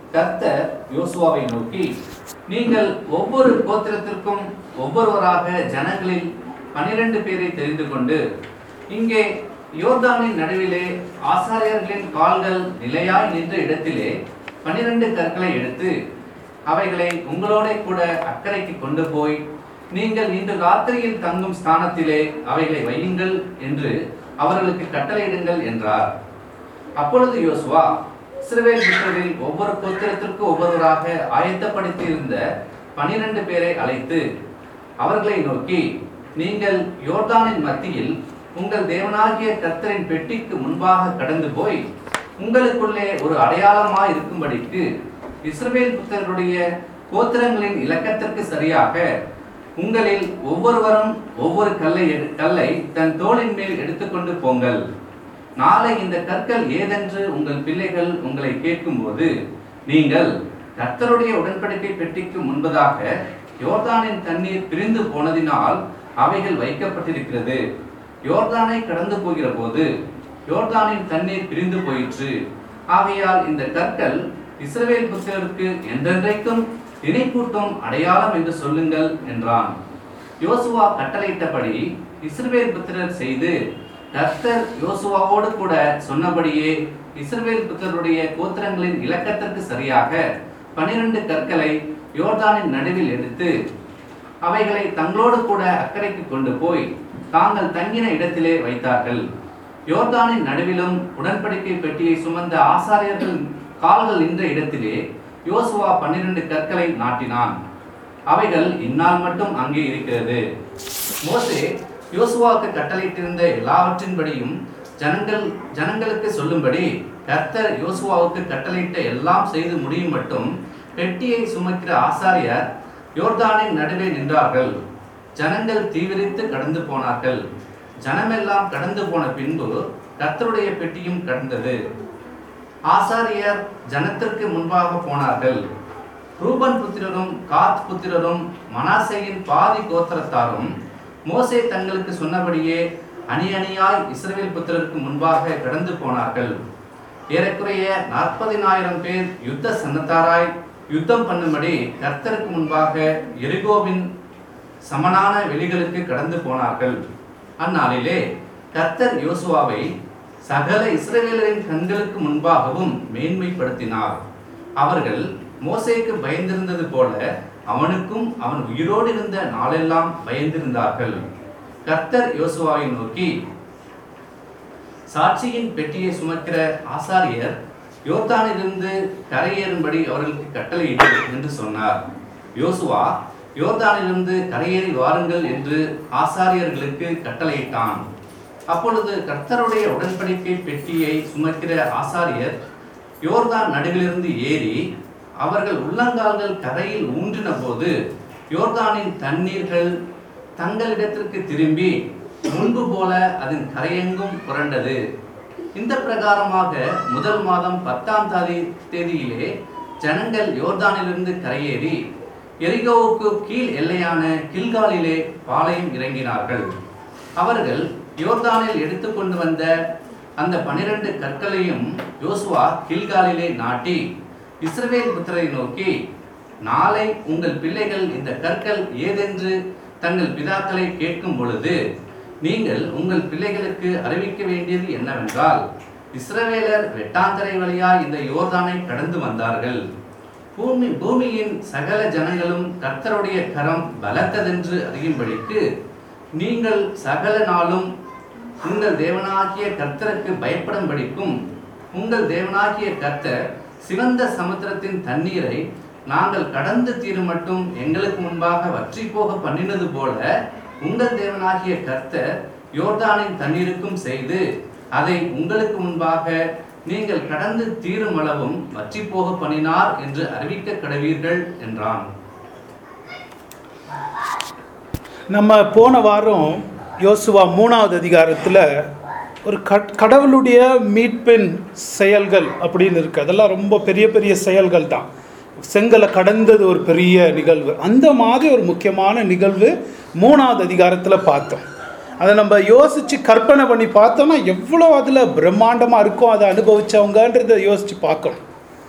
கர்த்தர் யோசுவாவை நோக்கி நீங்கள் ஒவ்வொரு கோத்திரத்திற்கும் ஒவ்வொருவராக ஜனங்களில் பனிரெண்டு பேரை தெரிந்து கொண்டு இங்கே யோர்தானின் நடுவிலே ஆசாரியர்களின் கால்கள் நிலையாய் நின்ற இடத்திலே பனிரெண்டு கற்களை எடுத்து அவைகளை உங்களோட கூட அக்கறைக்கு கொண்டு போய் நீங்கள் இன்று ராத்திரியில் தங்கும் ஸ்தானத்திலே அவைகளை வையுங்கள் என்று அவர்களுக்கு கட்டளையிடுங்கள் என்றார் அப்பொழுது யோசுவா இஸ்ரவேல் புத்திரரில் ஒவ்வொரு கோத்திரத்திற்கு ஒவ்வொருவராக ஆயத்தப்படுத்தி இருந்த பனிரெண்டு பேரை அழைத்து அவர்களை நோக்கி நீங்கள் யோர்தானின் மத்தியில் உங்கள் தேவனாகிய கர்த்தரின் பெட்டிக்கு முன்பாக கடந்து போய் உங்களுக்குள்ளே ஒரு அடையாளமாய் இருக்கும்படிக்கு இஸ்ரவேல் புத்திரருடைய கோத்திரங்களின் இலக்கத்திற்கு சரியாக உங்களில் ஒவ்வொருவரும் ஒவ்வொரு கல்லை எடு- கல்லை தன் தோளின் மேல் எடுத்துக்கொண்டு போங்கள் நாளை இந்த கற்கள் ஏதென்று உங்கள் பிள்ளைகள் உங்களை கேட்கும்போது நீங்கள் கர்த்தருடைய உடன்படிக்கை பெட்டிக்கு முன்பதாக யோர்தானின் தண்ணீர் பிரிந்து போனதினால் அவைகள் வைக்கப்பட்டிருக்கிறது யோர்தானை கடந்து போகிற போது யோர்தானின் தண்ணீர் பிரிந்து போயிற்று ஆகையால் இந்த கற்கள் இஸ்ரவேல் புத்திரருக்கு என்றென்றைக்கும் நினைப்பூட்டும் அடையாளம் என்று சொல்லுங்கள் என்றான் யோசுவா கட்டளையிட்டபடி இஸ்ரவேல் புத்திரர் செய்து கர்த்தர் யோசுவாவோடு கூட சொன்னபடியே இஸ்ரவேல் புத்திரருடைய கோத்திரங்களின் இலக்கத்திற்கு சரியாக பனிரெண்டு கற்களை யோர்தானின் நடுவில் எடுத்து அவைகளை தங்களோடு கூட அக்கறைக்கு கொண்டு போய் தாங்கள் தங்கின இடத்திலே வைத்தார்கள் யோர்தானின் நடுவிலும் உடன்படிக்கை பெட்டியை சுமந்த ஆசாரியர்கள் கால்கள் நின்ற இடத்திலே யோசுவா பன்னிரண்டு கற்களை நாட்டினான் அவைகள் இந்நாள் மட்டும் அங்கே இருக்கிறது மோசே யோசுவாவுக்கு கட்டளையிட்டிருந்த எல்லாவற்றின்படியும் ஜனங்கள் ஜனங்களுக்கு சொல்லும்படி கர்த்தர் யோசுவாவுக்கு கட்டளையிட்ட எல்லாம் செய்து முடியும் மட்டும் பெட்டியை சுமக்கிற ஆசாரியர் யோர்தானின் நடுவே நின்றார்கள் ஜனங்கள் தீவிரித்து கடந்து போனார்கள் ஜனமெல்லாம் கடந்து போன பின்பு கர்த்தருடைய பெட்டியும் கடந்தது ஆசாரியர் ஜனத்திற்கு முன்பாக போனார்கள் ரூபன் புத்திரரும் காத் புத்திரரும் மனாசேயின் பாதி கோத்திரத்தாரும் மோசே தங்களுக்கு சொன்னபடியே அணி அணியாய் இஸ்ரவேல் புத்திரருக்கு முன்பாக கடந்து போனார்கள் ஏறக்குறைய நாற்பதினாயிரம் பேர் யுத்த சன்னத்தாராய் யுத்தம் பண்ணும்படி கர்த்தருக்கு முன்பாக எரிகோவின் சமனான வெளிகளுக்கு கடந்து போனார்கள் அந்நாளிலே கர்த்தர் யோசுவாவை சகல இஸ்ரவேலரின் கண்களுக்கு முன்பாகவும் மேன்மைப்படுத்தினார் அவர்கள் மோசேக்கு பயந்திருந்தது போல அவனுக்கும் அவன் உயிரோடு இருந்த நாளெல்லாம் பயந்திருந்தார்கள் கர்த்தர் யோசுவாவை நோக்கி சாட்சியின் பெட்டியை சுமக்கிற ஆசாரியர் யோர்தானிலிருந்து கரையேறும்படி அவர்களுக்கு கட்டளையிடு என்று சொன்னார் யோசுவா யோர்தானிலிருந்து கரையேறி வாருங்கள் என்று ஆசாரியர்களுக்கு கட்டளையிட்டான் அப்பொழுது கர்த்தருடைய உடன்படிக்கை பெட்டியை சுமக்கிற ஆசாரியர் யோர்தான் நடுவிலிருந்து ஏறி அவர்கள் உள்ளங்கால்கள் கரையில் ஊன்றின போது யோர்தானின் தண்ணீர்கள் தங்களிடத்திற்கு திரும்பி முன்பு போல அதன் கரையெங்கும் புரண்டது இந்த பிரகாரமாக முதல் மாதம் பத்தாம் தாதி தேதியிலே ஜனங்கள் யோர்தானிலிருந்து கரையேறி எரிகோவுக்கு கீழ் எல்லையான கில்காலிலே பாளையம் இறங்கினார்கள் அவர்கள் யோர்தானில் எடுத்துக்கொண்டு வந்த அந்த பனிரெண்டு கற்களையும் யோசுவா கில்காலிலே நாட்டி இஸ்ரவேல் புத்திரரை நோக்கி நாளை உங்கள் பிள்ளைகள் இந்த கற்கள் ஏதென்று தங்கள் பிதாக்களை கேட்கும் பொழுது நீங்கள் உங்கள் பிள்ளைகளுக்கு அறிவிக்க வேண்டியது என்னவென்றால் இஸ்ரவேலர் வெட்டாந்தரை வழியாய் இந்த யோர்தானை கடந்து வந்தார்கள் பூமி பூமியின் சகல ஜனங்களும் கர்த்தருடைய கரம் பலத்ததென்று அறியும்படிக்கு நீங்கள் சகல நாளும் உங்கள் தேவனாகிய கர்த்தருக்கு பயப்படும்படிக்கும் உங்கள் தேவனாகிய கர்த்தர் சிவந்த சமுத்திரத்தின் தண்ணீரை நாங்கள் கடந்து தீரும் மட்டும் எங்களுக்கு முன்பாக வற்றி போக பண்ணினது போல உங்கள் தேவனாகிய கர்த்தர் யோர்தானின் தண்ணீருக்கும் செய்து அதை உங்களுக்கு முன்பாக நீங்கள் கடந்து தீரும் அளவும் வற்றி போக பண்ணினார் என்று அறிவிக்க கடவீர்கள் என்றான் நம்ம போன வாரம் யோசுவா மூணாவது அதிகாரத்தில் ஒரு கட் கடவுளுடைய மீட்பின் செயல்கள் அப்படின்னு இருக்குது அதெல்லாம் ரொம்ப பெரிய பெரிய செயல்கள் தான் செங்கலை கடந்தது ஒரு பெரிய நிகழ்வு அந்த மாதிரி ஒரு முக்கியமான நிகழ்வு மூணாவது அதிகாரத்தில் பார்த்தோம் அதை நம்ம யோசித்து கற்பனை பண்ணி பார்த்தோம்னா எவ்வளோ அதில் பிரம்மாண்டமாக இருக்கும் அதை அனுபவிச்சவங்கன்றதை யோசித்து பார்க்கணும்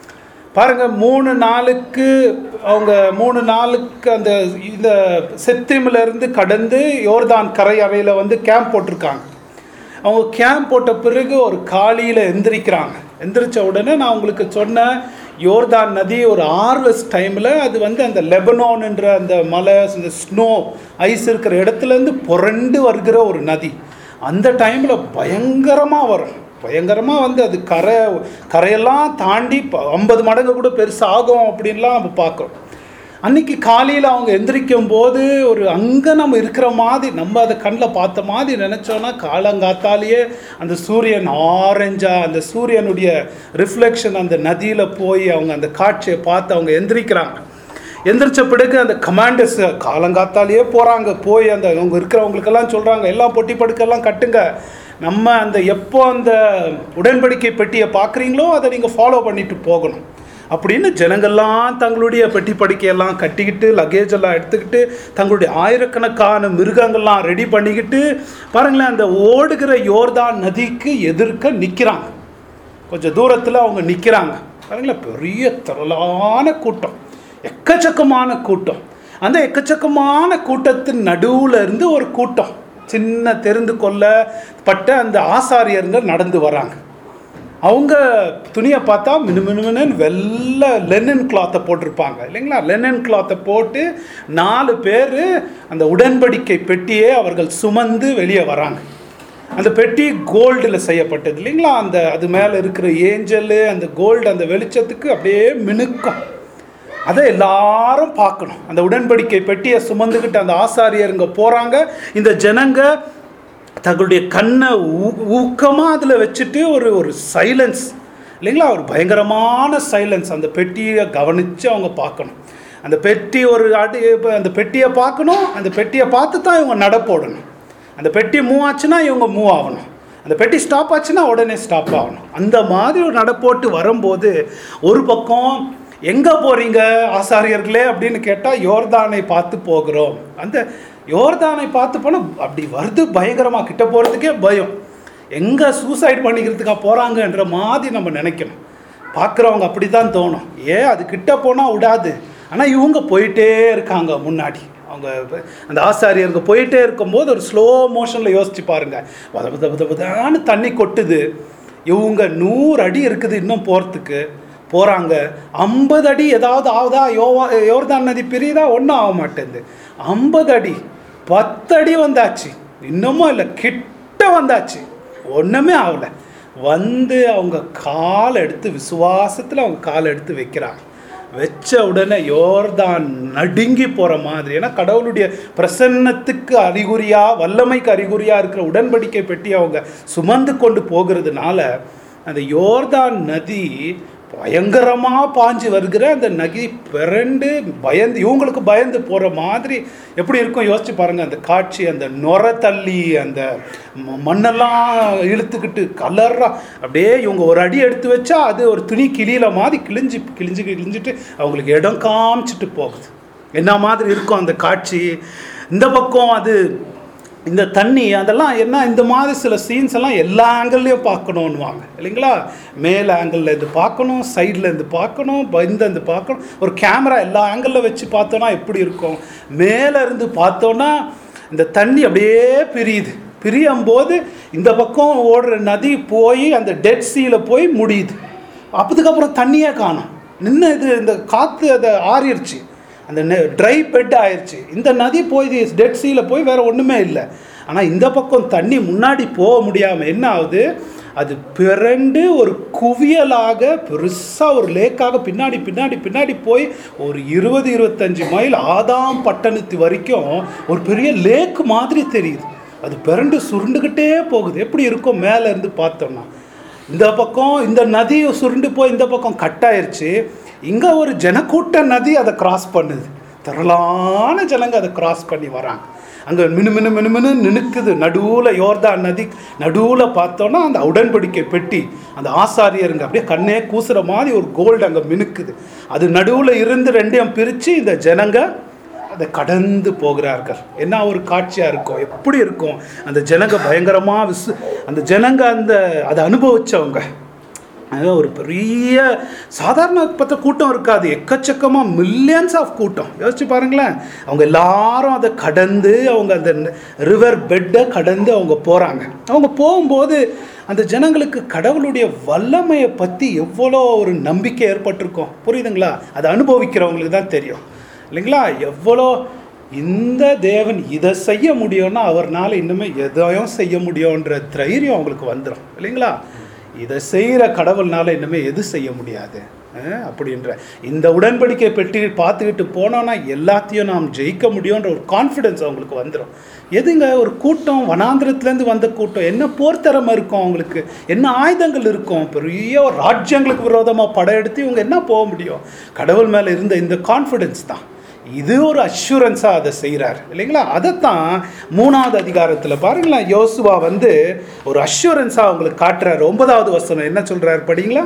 பாருங்க மூணு நாளுக்கு அவங்க மூணு நாளுக்கு அந்த இந்த செத்திமில இருந்து கடந்து யோர்தான் கரை அறையில் வந்து கேம்ப் போட்டிருக்காங்க அவங்க கேம்ப் போட்ட பிறகு ஒரு காலையில் எந்திரிக்கிறாங்க எந்திரிச்ச உடனே நான் உங்களுக்கு சொன்னேன் யோர்தான் நதி ஒரு ஹார்வெஸ்ட் டைமில் அது வந்து அந்த லெபனான்ன்ற அந்த மலை இந்த ஸ்னோ ஐஸ் இருக்கிற இடத்துலேருந்து புரண்டு வருகிற ஒரு நதி அந்த டைமில் பயங்கரமாக வரும் பயங்கரமாக வந்து அது கரை கரையெல்லாம் தாண்டி ஐம்பது மடங்கு கூட பெருசாகும் அப்படின்லாம் நம்ம பார்க்குறோம் அன்னைக்கு காலையில் அவங்க எந்திரிக்கும் போது ஒரு அங்கே நம்ம இருக்கிற மாதிரி நம்ம அதை கண்ணில் பார்த்த மாதிரி நினச்சோன்னா காலங்காத்தாலேயே அந்த சூரியன் ஆரஞ்சா அந்த சூரியனுடைய ரிஃப்ளெக்ஷன் அந்த நதியில் போய் அவங்க அந்த காட்சியை பார்த்து அவங்க எந்திரிக்கிறாங்க எந்திரிச்ச பிறகு அந்த கமாண்டர்ஸ் காலங்காத்தாலேயே போகிறாங்க போய் அந்த அவங்க இருக்கிறவங்களுக்கெல்லாம் சொல்கிறாங்க எல்லாம் பொட்டி படுக்கெல்லாம் கட்டுங்க நம்ம அந்த எப்போ அந்த உடன்படிக்கை பெட்டியை பார்க்குறீங்களோ அதை நீங்கள் ஃபாலோ பண்ணிட்டு போகணும் அப்படின்னு ஜனங்கள்லாம் தங்களுடைய பெட்டி படுக்கையெல்லாம் கட்டிக்கிட்டு லக்கேஜ் எல்லாம் எடுத்துக்கிட்டு தங்களுடைய ஆயிரக்கணக்கான மிருகங்கள்லாம் ரெடி பண்ணிக்கிட்டு பாருங்களேன் அந்த ஓடுகிற யோர்தான் நதிக்கு எதிர்க்க நிற்கிறாங்க கொஞ்சம் தூரத்தில் அவங்க நிற்கிறாங்க பாருங்களேன் பெரிய திரளான கூட்டம் எக்கச்சக்கமான கூட்டம் அந்த எக்கச்சக்கமான கூட்டத்தின் நடுவில் இருந்து ஒரு கூட்டம் சின்ன தெரிந்து கொள்ளப்பட்ட அந்த ஆசாரியர்கள் நடந்து வராங்க அவங்க துணியை பார்த்தா மினு மினுமினு வெள்ளை லெனன் கிளாத்தை போட்டிருப்பாங்க இல்லைங்களா லெனன் கிளாத்தை போட்டு நாலு பேர் அந்த உடன்படிக்கை பெட்டியே அவர்கள் சுமந்து வெளியே வராங்க அந்த பெட்டி கோல்டில் செய்யப்பட்டது இல்லைங்களா அந்த அது மேலே இருக்கிற ஏஞ்சலு அந்த கோல்டு அந்த வெளிச்சத்துக்கு அப்படியே மினுக்கும் அதை எல்லாரும் பார்க்கணும் அந்த உடன்படிக்கை பெட்டியை சுமந்துக்கிட்டு அந்த ஆசாரியருங்க போகிறாங்க இந்த ஜனங்க தங்களுடைய கண்ணை ஊக்கமாக அதில் வச்சுட்டு ஒரு ஒரு சைலன்ஸ் இல்லைங்களா ஒரு பயங்கரமான சைலன்ஸ் அந்த பெட்டியை கவனித்து அவங்க பார்க்கணும் அந்த பெட்டி ஒரு அடி இப்போ அந்த பெட்டியை பார்க்கணும் அந்த பெட்டியை பார்த்து தான் இவங்க நட போடணும் அந்த பெட்டி மூவ் ஆச்சுன்னா இவங்க மூவ் ஆகணும் அந்த பெட்டி ஸ்டாப் ஆச்சுன்னா உடனே ஸ்டாப் ஆகணும் அந்த மாதிரி ஒரு நடப்போட்டு வரும்போது ஒரு பக்கம் எங்கே போகிறீங்க ஆசாரியர்களே அப்படின்னு கேட்டால் யோர்தானை பார்த்து போகிறோம் அந்த யோர்தானை பார்த்து போனால் அப்படி வருது பயங்கரமாக கிட்ட போகிறதுக்கே பயம் எங்கே சூசைட் பண்ணிக்கிறதுக்கா போகிறாங்கன்ற மாதிரி நம்ம நினைக்கணும் பார்க்குறவங்க அப்படி தான் தோணும் ஏன் அது கிட்ட போனால் விடாது ஆனால் இவங்க போயிட்டே இருக்காங்க முன்னாடி அவங்க அந்த ஆசாரியருங்க போயிட்டே இருக்கும்போது ஒரு ஸ்லோ மோஷனில் யோசிச்சு பாருங்க வத வத வத வதான்னு தண்ணி கொட்டுது இவங்க நூறு அடி இருக்குது இன்னும் போகிறதுக்கு போகிறாங்க ஐம்பது அடி ஏதாவது ஆகுதா யோவா யோர்தான் நதி பிரியுதா ஒன்றும் ஆக மாட்டேங்குது ஐம்பது அடி பத்து அடி வந்தாச்சு இன்னமும் இல்லை கிட்ட வந்தாச்சு ஒன்றுமே ஆகலை வந்து அவங்க கால் எடுத்து விசுவாசத்தில் அவங்க கால் எடுத்து வைக்கிறாங்க வச்ச உடனே யோர்தான் நடுங்கி போகிற மாதிரி ஏன்னா கடவுளுடைய பிரசன்னத்துக்கு அறிகுறியா வல்லமைக்கு அறிகுறியா இருக்கிற உடன்படிக்கை பெட்டி அவங்க சுமந்து கொண்டு போகிறதுனால அந்த யோர்தான் நதி பயங்கரமாக பாஞ்சு வருகிற அந்த நகி பிறண்டு பயந்து இவங்களுக்கு பயந்து போகிற மாதிரி எப்படி இருக்கும் யோசிச்சு பாருங்கள் அந்த காட்சி அந்த நொர தள்ளி அந்த ம- மண்ணெல்லாம் இழுத்துக்கிட்டு கலராக அப்படியே இவங்க ஒரு அடி எடுத்து வச்சா அது ஒரு துணி கிளியில மாதிரி கிழிஞ்சு கிழிஞ்சு கிழிஞ்சிட்டு அவங்களுக்கு இடம் காமிச்சிட்டு போகுது என்ன மாதிரி இருக்கும் அந்த காட்சி இந்த பக்கம் அது இந்த தண்ணி அதெல்லாம் என்ன இந்த மாதிரி சில சீன்ஸ் எல்லாம் எல்லா ஆங்கிள்லேயும் பார்க்கணுன்னுவாங்க இல்லைங்களா மேல் ஆங்கிளில் இருந்து பார்க்கணும் சைடில் இருந்து பார்க்கணும் இந்த இருந்து பார்க்கணும் ஒரு கேமரா எல்லா ஆங்கிளில் வச்சு பார்த்தோன்னா எப்படி இருக்கும் மேலே இருந்து பார்த்தோன்னா இந்த தண்ணி அப்படியே பிரியுது பிரியும் போது இந்த பக்கம் ஓடுற நதி போய் அந்த டெட் சீல போய் முடியுது அப்பதுக்கப்புறம் தண்ணியே காணும் நின்று இது இந்த காற்று அதை ஆறிடுச்சு அந்த ட்ரை பெட் ஆயிடுச்சு இந்த நதி போய் டெட் சீல போய் வேற ஒன்றுமே இல்லை ஆனால் இந்த பக்கம் தண்ணி முன்னாடி போக முடியாமல் என்ன ஆகுது அது பிறண்டு ஒரு குவியலாக பெருசாக ஒரு லேக்காக பின்னாடி பின்னாடி பின்னாடி போய் ஒரு இருபது இருபத்தஞ்சு மைல் ஆதாம் பட்டணத்து வரைக்கும் ஒரு பெரிய லேக் மாதிரி தெரியுது அது பிறண்டு சுருண்டுக்கிட்டே போகுது எப்படி இருக்கும் மேலே இருந்து பார்த்தோம்னா இந்த பக்கம் இந்த நதி சுருண்டு போய் இந்த பக்கம் கட் ஆயிருச்சு இங்கே ஒரு ஜனக்கூட்ட நதி அதை கிராஸ் பண்ணுது திரளான ஜனங்க அதை கிராஸ் பண்ணி வராங்க அங்கே மினு மினு மினு மினு நினுக்குது நடுவில் யோர்தான் நதி நடுவில் பார்த்தோன்னா அந்த உடன்படிக்கை பெட்டி அந்த ஆசாரியருங்க அப்படியே கண்ணே கூசுற மாதிரி ஒரு கோல்டு அங்கே மினுக்குது அது நடுவில் இருந்து ரெண்டையும் பிரித்து இந்த ஜனங்க அதை கடந்து போகிறார்கள் என்ன ஒரு காட்சியாக இருக்கும் எப்படி இருக்கும் அந்த ஜனங்க பயங்கரமாக விசு அந்த ஜனங்க அந்த அதை அனுபவிச்சவங்க அதாவது ஒரு பெரிய சாதாரண பத்த கூட்டம் இருக்காது எக்கச்சக்கமாக மில்லியன்ஸ் ஆஃப் கூட்டம் யோசிச்சு பாருங்களேன் அவங்க எல்லாரும் அதை கடந்து அவங்க அந்த ரிவர் பெட்டை கடந்து அவங்க போகிறாங்க அவங்க போகும்போது அந்த ஜனங்களுக்கு கடவுளுடைய வல்லமையை பற்றி எவ்வளோ ஒரு நம்பிக்கை ஏற்பட்டிருக்கும் புரியுதுங்களா அதை அனுபவிக்கிறவங்களுக்கு தான் தெரியும் இல்லைங்களா எவ்வளோ இந்த தேவன் இதை செய்ய முடியும்னா அவர்னால இன்னுமே எதையும் செய்ய முடியுன்ற தைரியம் அவங்களுக்கு வந்துடும் இல்லைங்களா இதை செய்கிற கடவுள்னால இன்னுமே எது செய்ய முடியாது அஹ், அப்படின்ற இந்த உடன்படிக்கை பெட்டி பார்த்துக்கிட்டு போனோன்னா எல்லாத்தையும் நாம் ஜெயிக்க முடியுன்ற ஒரு கான்ஃபிடென்ஸ் அவங்களுக்கு வந்துடும் எதுங்க ஒரு கூட்டம் வனாந்திரத்துலேருந்து வந்த கூட்டம் என்ன போர்த்திறமை இருக்கும் அவங்களுக்கு என்ன ஆயுதங்கள் இருக்கும் பெரிய ஒரு ராஜ்யங்களுக்கு விரோதமாக படையெடுத்து இவங்க என்ன போக முடியும் கடவுள் மேலே இருந்த இந்த கான்ஃபிடென்ஸ் தான் இது ஒரு அஷூரன்ஸாக அதை செய்கிறார் இல்லைங்களா அதைத்தான் மூணாவது அதிகாரத்தில் பாருங்களேன் யோசுவா வந்து ஒரு அஷூரன்ஸாக அவங்களுக்கு காட்டுறாரு ஒன்பதாவது வசனம் என்ன சொல்றாரு படிங்களா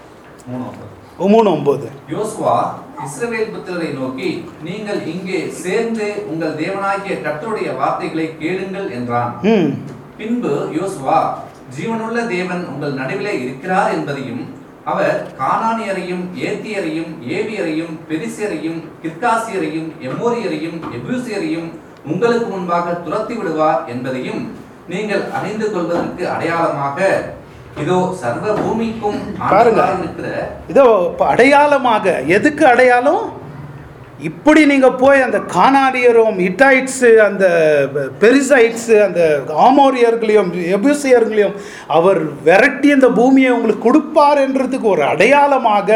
மூணு ஒம்பது யோசுவா இஸ்ரவேல் புத்திரரை நோக்கி நீங்கள் இங்கே சேர்ந்து உங்கள் தேவனாகிய கர்த்தருடைய வார்த்தைகளை கேளுங்கள் என்றான் ம் பின்பு யோசுவா ஜீவனுள்ள தேவன் உங்கள் நடுவிலே இருக்கிறார் என்பதையும் அவர் கானானியரையும் ஏத்தியரையும் ஏவியரையும் பெரிசியரையும் கிர்காசியரையும் எமோரியரையும் எபூசியரையும் உங்களுக்கு முன்பாக துரத்தி விடுவார் என்பதையும் நீங்கள் அறிந்து கொள்வதற்கு அடையாளமாக இதோ சர்வ பூமிக்கும் பாருங்க. ஆண்டவராய் இருக்கிற இதோ இப்ப அடையாளமாக எதுக்கு அடையாளம் இப்படி நீங்க போய் அந்த கானாடியரும் இட்டாய்ட்ஸு அந்த பெரிசைட்ஸு அந்த ஆமோரியர்களையும் எபுசியர்களையும் அவர் விரட்டி அந்த பூமியை உங்களுக்கு கொடுப்பார் என்றதுக்கு ஒரு அடையாளமாக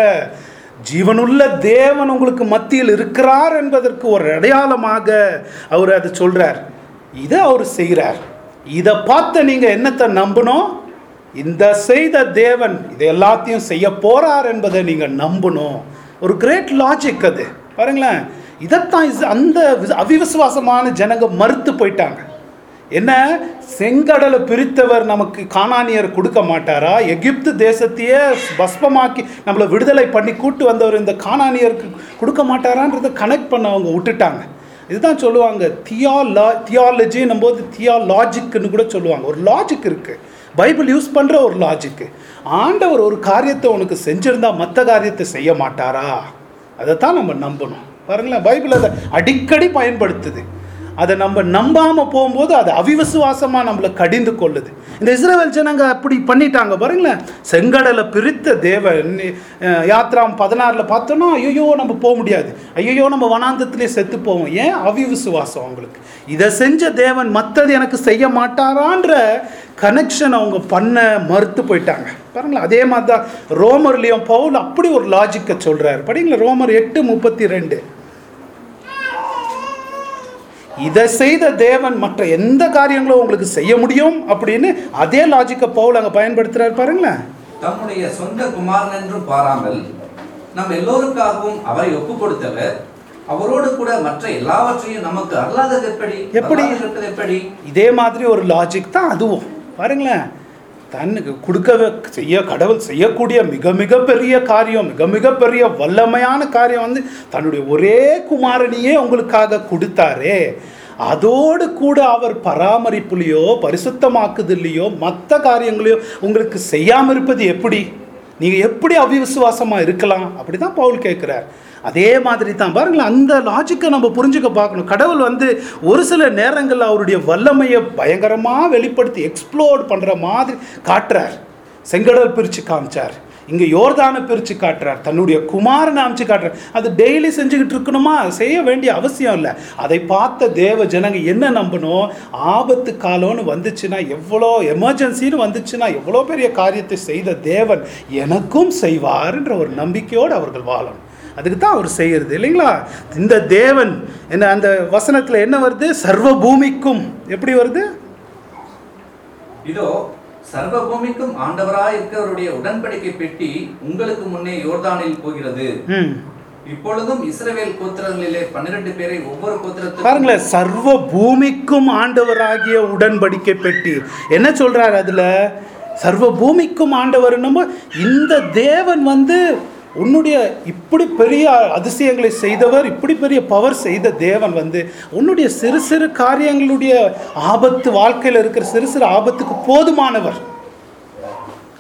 ஜீவனுள்ள தேவன் உங்களுக்கு மத்தியில் இருக்கிறார் என்பதற்கு ஒரு அடையாளமாக அவர் அதை சொல்றார் இதை அவர் செய்கிறார் இதை பார்த்து நீங்க என்னத்தை நம்பணும் இந்த செய்த தேவன் இது எல்லாத்தையும் செய்ய போறார் என்பதை நீங்க நம்பணும் ஒரு கிரேட் லாஜிக் அது பாருங்களேன் இதைத்தான் இஸ்- அந்த வி- அவிவிசுவாசமான ஜனங்க மறுத்து போயிட்டாங்க என்ன செங்கடலை பிரித்தவர் நமக்கு கானானியர் கொடுக்க மாட்டாரா எகிப்து தேசத்தையே பஸ்பமாக்கி நம்மளை விடுதலை பண்ணி கூட்டு வந்தவர் இந்த கானானியருக்கு கொடுக்க மாட்டாரான்றதை கனெக்ட் பண்ண அவங்க விட்டுட்டாங்க இதுதான் சொல்லுவாங்க தியாலா தியாலஜின்னும் போது தியாலாஜிக்னு கூட சொல்லுவாங்க ஒரு லாஜிக் இருக்கு பைபிள் யூஸ் பண்ற ஒரு லாஜிக்கு ஆண்டவர் ஒரு காரியத்தை உனக்கு செஞ்சிருந்தா மற்ற காரியத்தை செய்ய மாட்டாரா அதைத்தான் நம்ம நம்பணும் பாருங்களேன் பைபிள் அதை அடிக்கடி பயன்படுத்துது அதை நம்ம நம்பாம போகும்போது அது அவிவிசுவாசமா நம்மளை கடிந்து கொள்ளுது இந்த இஸ்ரேல் ஜனங்க அப்படி பண்ணிட்டாங்க பாருங்களேன் செங்கடலை பிரித்த தேவன் அஹ், யாத்ராம் பதினாறுல பார்த்தோன்னா ஐயோ நம்ம போக முடியாது ஐயோ நம்ம வனாந்தத்திலே செத்து போவோம் ஏன் அவிவிசுவாசம் அவங்களுக்கு இதை செஞ்ச தேவன் மற்றது எனக்கு செய்ய மாட்டாரான்ற கனெக்ஷன் அவங்க பண்ண மறுத்து போயிட்டாங்க பாருங்களேன் அதே மாதிரி தான் ரோமர்லேயும் பவுல் அப்படி ஒரு லாஜிக்கை சொல்றாரு படிங்களா ரோமர் எட்டு முப்பத்தி ரெண்டு இதை செய்த தேவன் மற்ற எந்த காரியங்களும் உங்களுக்கு செய்ய முடியும் அப்படின்னு அதே லாஜிக்கை பவுல் அங்கே பயன்படுத்துறாரு பாருங்களேன் தம்முடைய சொந்த குமாரன் என்றும் பாராமல் நம் எல்லோருக்காகவும் அவரை ஒப்புக் கொடுத்தவர் அவரோடு கூட மற்ற எல்லாவற்றையும் நமக்கு அருளாதது எப்படி எப்படி? அருளாது இருப்பது எப்படி இதே மாதிரி ஒரு லாஜிக் தான் அதுவும் பாருங்களேன் தன்னுக்கு கொடுக்க செய்ய கடவுள் செய்யக்கூடிய மிக மிக பெரிய காரியம் மிக மிக பெரிய வல்லமையான காரியம் வந்து தன்னுடைய ஒரே குமாரனையே உங்களுக்காக கொடுத்தாரே அதோடு கூட அவர் பராமரிப்புலையோ பரிசுத்தமாக்குதல்லையோ மற்ற காரியங்களையோ உங்களுக்கு செய்யாமல் இருப்பது எப்படி நீங்கள் எப்படி அவிவிசுவாசமாக இருக்கலாம் அப்படி தான் பவுல் கேட்குறார் அதே மாதிரி தான் பாருங்களேன் அந்த லாஜிக்கை நம்ம புரிஞ்சுக்க பார்க்கணும் கடவுள் வந்து ஒரு சில நேரங்களில் அவருடைய வல்லமையை பயங்கரமாக வெளிப்படுத்தி எக்ஸ்ப்ளோர்ட் பண்ணுற மாதிரி காட்டுறார் செங்கடல் பிரித்து காமிச்சார் இங்கே யோர்தானை பிரித்து காட்டுறார் தன்னுடைய குமாரனை அமைச்சு காட்டுறார் அது டெய்லி செஞ்சுக்கிட்டு இருக்கணுமா செய்ய வேண்டிய அவசியம் இல்லை அதை பார்த்த தேவ ஜனங்க என்ன நம்பணும் ஆபத்து காலம்னு வந்துச்சுன்னா எவ்வளோ எமர்ஜென்சின்னு வந்துச்சுன்னா எவ்வளோ பெரிய காரியத்தை செய்த தேவன் எனக்கும் செய்வார்ன்ற ஒரு நம்பிக்கையோடு அவர்கள் வாழணும் அதுக்கு தான் அவர் செய்யறது இல்லைங்களா இந்த தேவன் என்ன அந்த வசனத்தில் என்ன வருது சர்வ பூமிக்கும் எப்படி வருது இதோ சர்வ பூமிக்கும் ஆண்டவராய் இருக்கிறவருடைய உடன்படிக்கை பெட்டி உங்களுக்கு முன்னே யோர்தானில் போகிறது ம் இப்பொழுதும் இஸ்ரவேல் கோத்திரங்களிலே பன்னிரண்டு பேரை ஒவ்வொரு கோத்திரத்துக்கும் பாருங்களேன் சர்வ பூமிக்கும் ஆண்டவராகிய உடன்படிக்கை பெட்டி என்ன சொல்றாரு அதுல சர்வ பூமிக்கும் ஆண்டவர் என்னமோ இந்த தேவன் வந்து உன்னுடைய இப்படி பெரிய அதிசயங்களை செய்தவர் இப்படி பெரிய பவர் செய்த தேவன் வந்து உன்னுடைய சிறு சிறு காரியங்களுடைய ஆபத்து வாழ்க்கையில் இருக்கிற சிறு சிறு ஆபத்துக்கு போதுமானவர்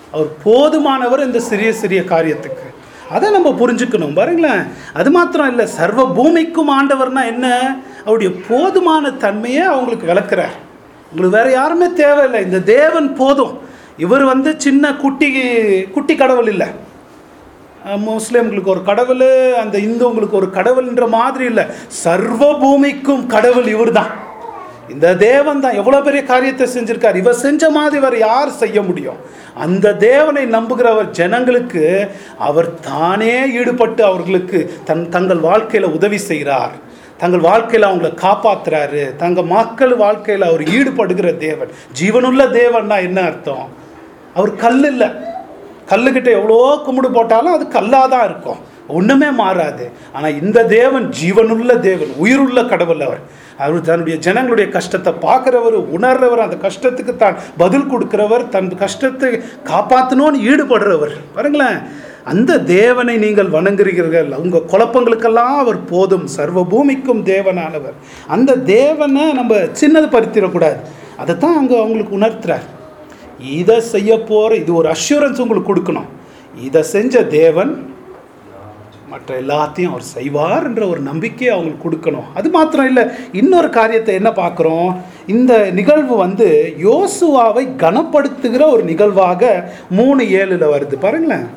அவர் போதுமானவர் இந்த சிறிய சிறிய காரியத்துக்கு அதை நம்ம புரிஞ்சுக்கணும் பாருங்களேன் அது மாத்திரம் இல்லை சர்வ பூமிக்கும் ஆண்டவர்னா என்ன அவருடைய போதுமான தன்மையை அவங்களுக்கு விளக்குறார் உங்களுக்கு வேற யாருமே தேவையில்லை இந்த தேவன் போதும் இவர் வந்து சின்ன குட்டி குட்டி கடவுள் இல்லை அஹ் முஸ்லிம்களுக்கு ஒரு கடவுள் அந்த இந்துங்களுக்கு ஒரு கடவுள்ன்ற மாதிரி இல்லை சர்வ பூமிக்கும் கடவுள் இவர்தான் இந்த தேவன் தான் எவ்வளோ பெரிய காரியத்தை செஞ்சிருக்கார் இவர் செஞ்ச மாதிரி இவர் யார் செய்ய முடியும் அந்த தேவனை நம்புகிறவர் ஜனங்களுக்கு அவர் தானே ஈடுபட்டு அவர்களுக்கு தன் தங்கள் வாழ்க்கையில் உதவி செய்கிறார் தங்கள் வாழ்க்கையில் அவங்கள காப்பாத்துறாரு தங்கள் மக்கள் வாழ்க்கையில் அவர் ஈடுபடுகிற தேவன் ஜீவனுள்ள தேவன்னா என்ன அர்த்தம் அவர் கல் இல்லை கல்லுக்கிட்ட எவ்வளோ கும்பிடு போட்டாலும் அது கல்லாக தான் இருக்கும் ஒன்றுமே மாறாது ஆனால் இந்த தேவன் ஜீவனுள்ள தேவன் உயிருள்ள கடவுள் அவர் அவர் தன்னுடைய ஜனங்களுடைய கஷ்டத்தை பார்க்குறவர் உணர்றவர் அந்த கஷ்டத்துக்கு தான் பதில் கொடுக்கிறவர் தன் கஷ்டத்தை காப்பாற்றணும்னு ஈடுபடுறவர் பாருங்களேன் அந்த தேவனை நீங்கள் வணங்குகிறீர்கள் உங்கள் குழப்பங்களுக்கெல்லாம் அவர் போதும் சர்வ பூமிக்கும் தேவனானவர் அந்த தேவனை நம்ம சின்னது படுத்திடக்கூடாது அதைத்தான் அங்கே அவங்களுக்கு உணர்த்துறார் இதை செய்ய போகிற இது ஒரு அஷூரன்ஸ் உங்களுக்கு கொடுக்கணும் இதை செஞ்ச தேவன் மற்ற எல்லாத்தையும் அவர் செய்வார் என்ற ஒரு நம்பிக்கையை அவங்களுக்கு கொடுக்கணும் அது மாத்திரம் இல்லை இன்னொரு காரியத்தை என்ன பார்க்குறோம் இந்த நிகழ்வு வந்து யோசுவாவை கனப்படுத்துகிற ஒரு நிகழ்வாக மூணு ஏழில் வருது பாருங்களேன்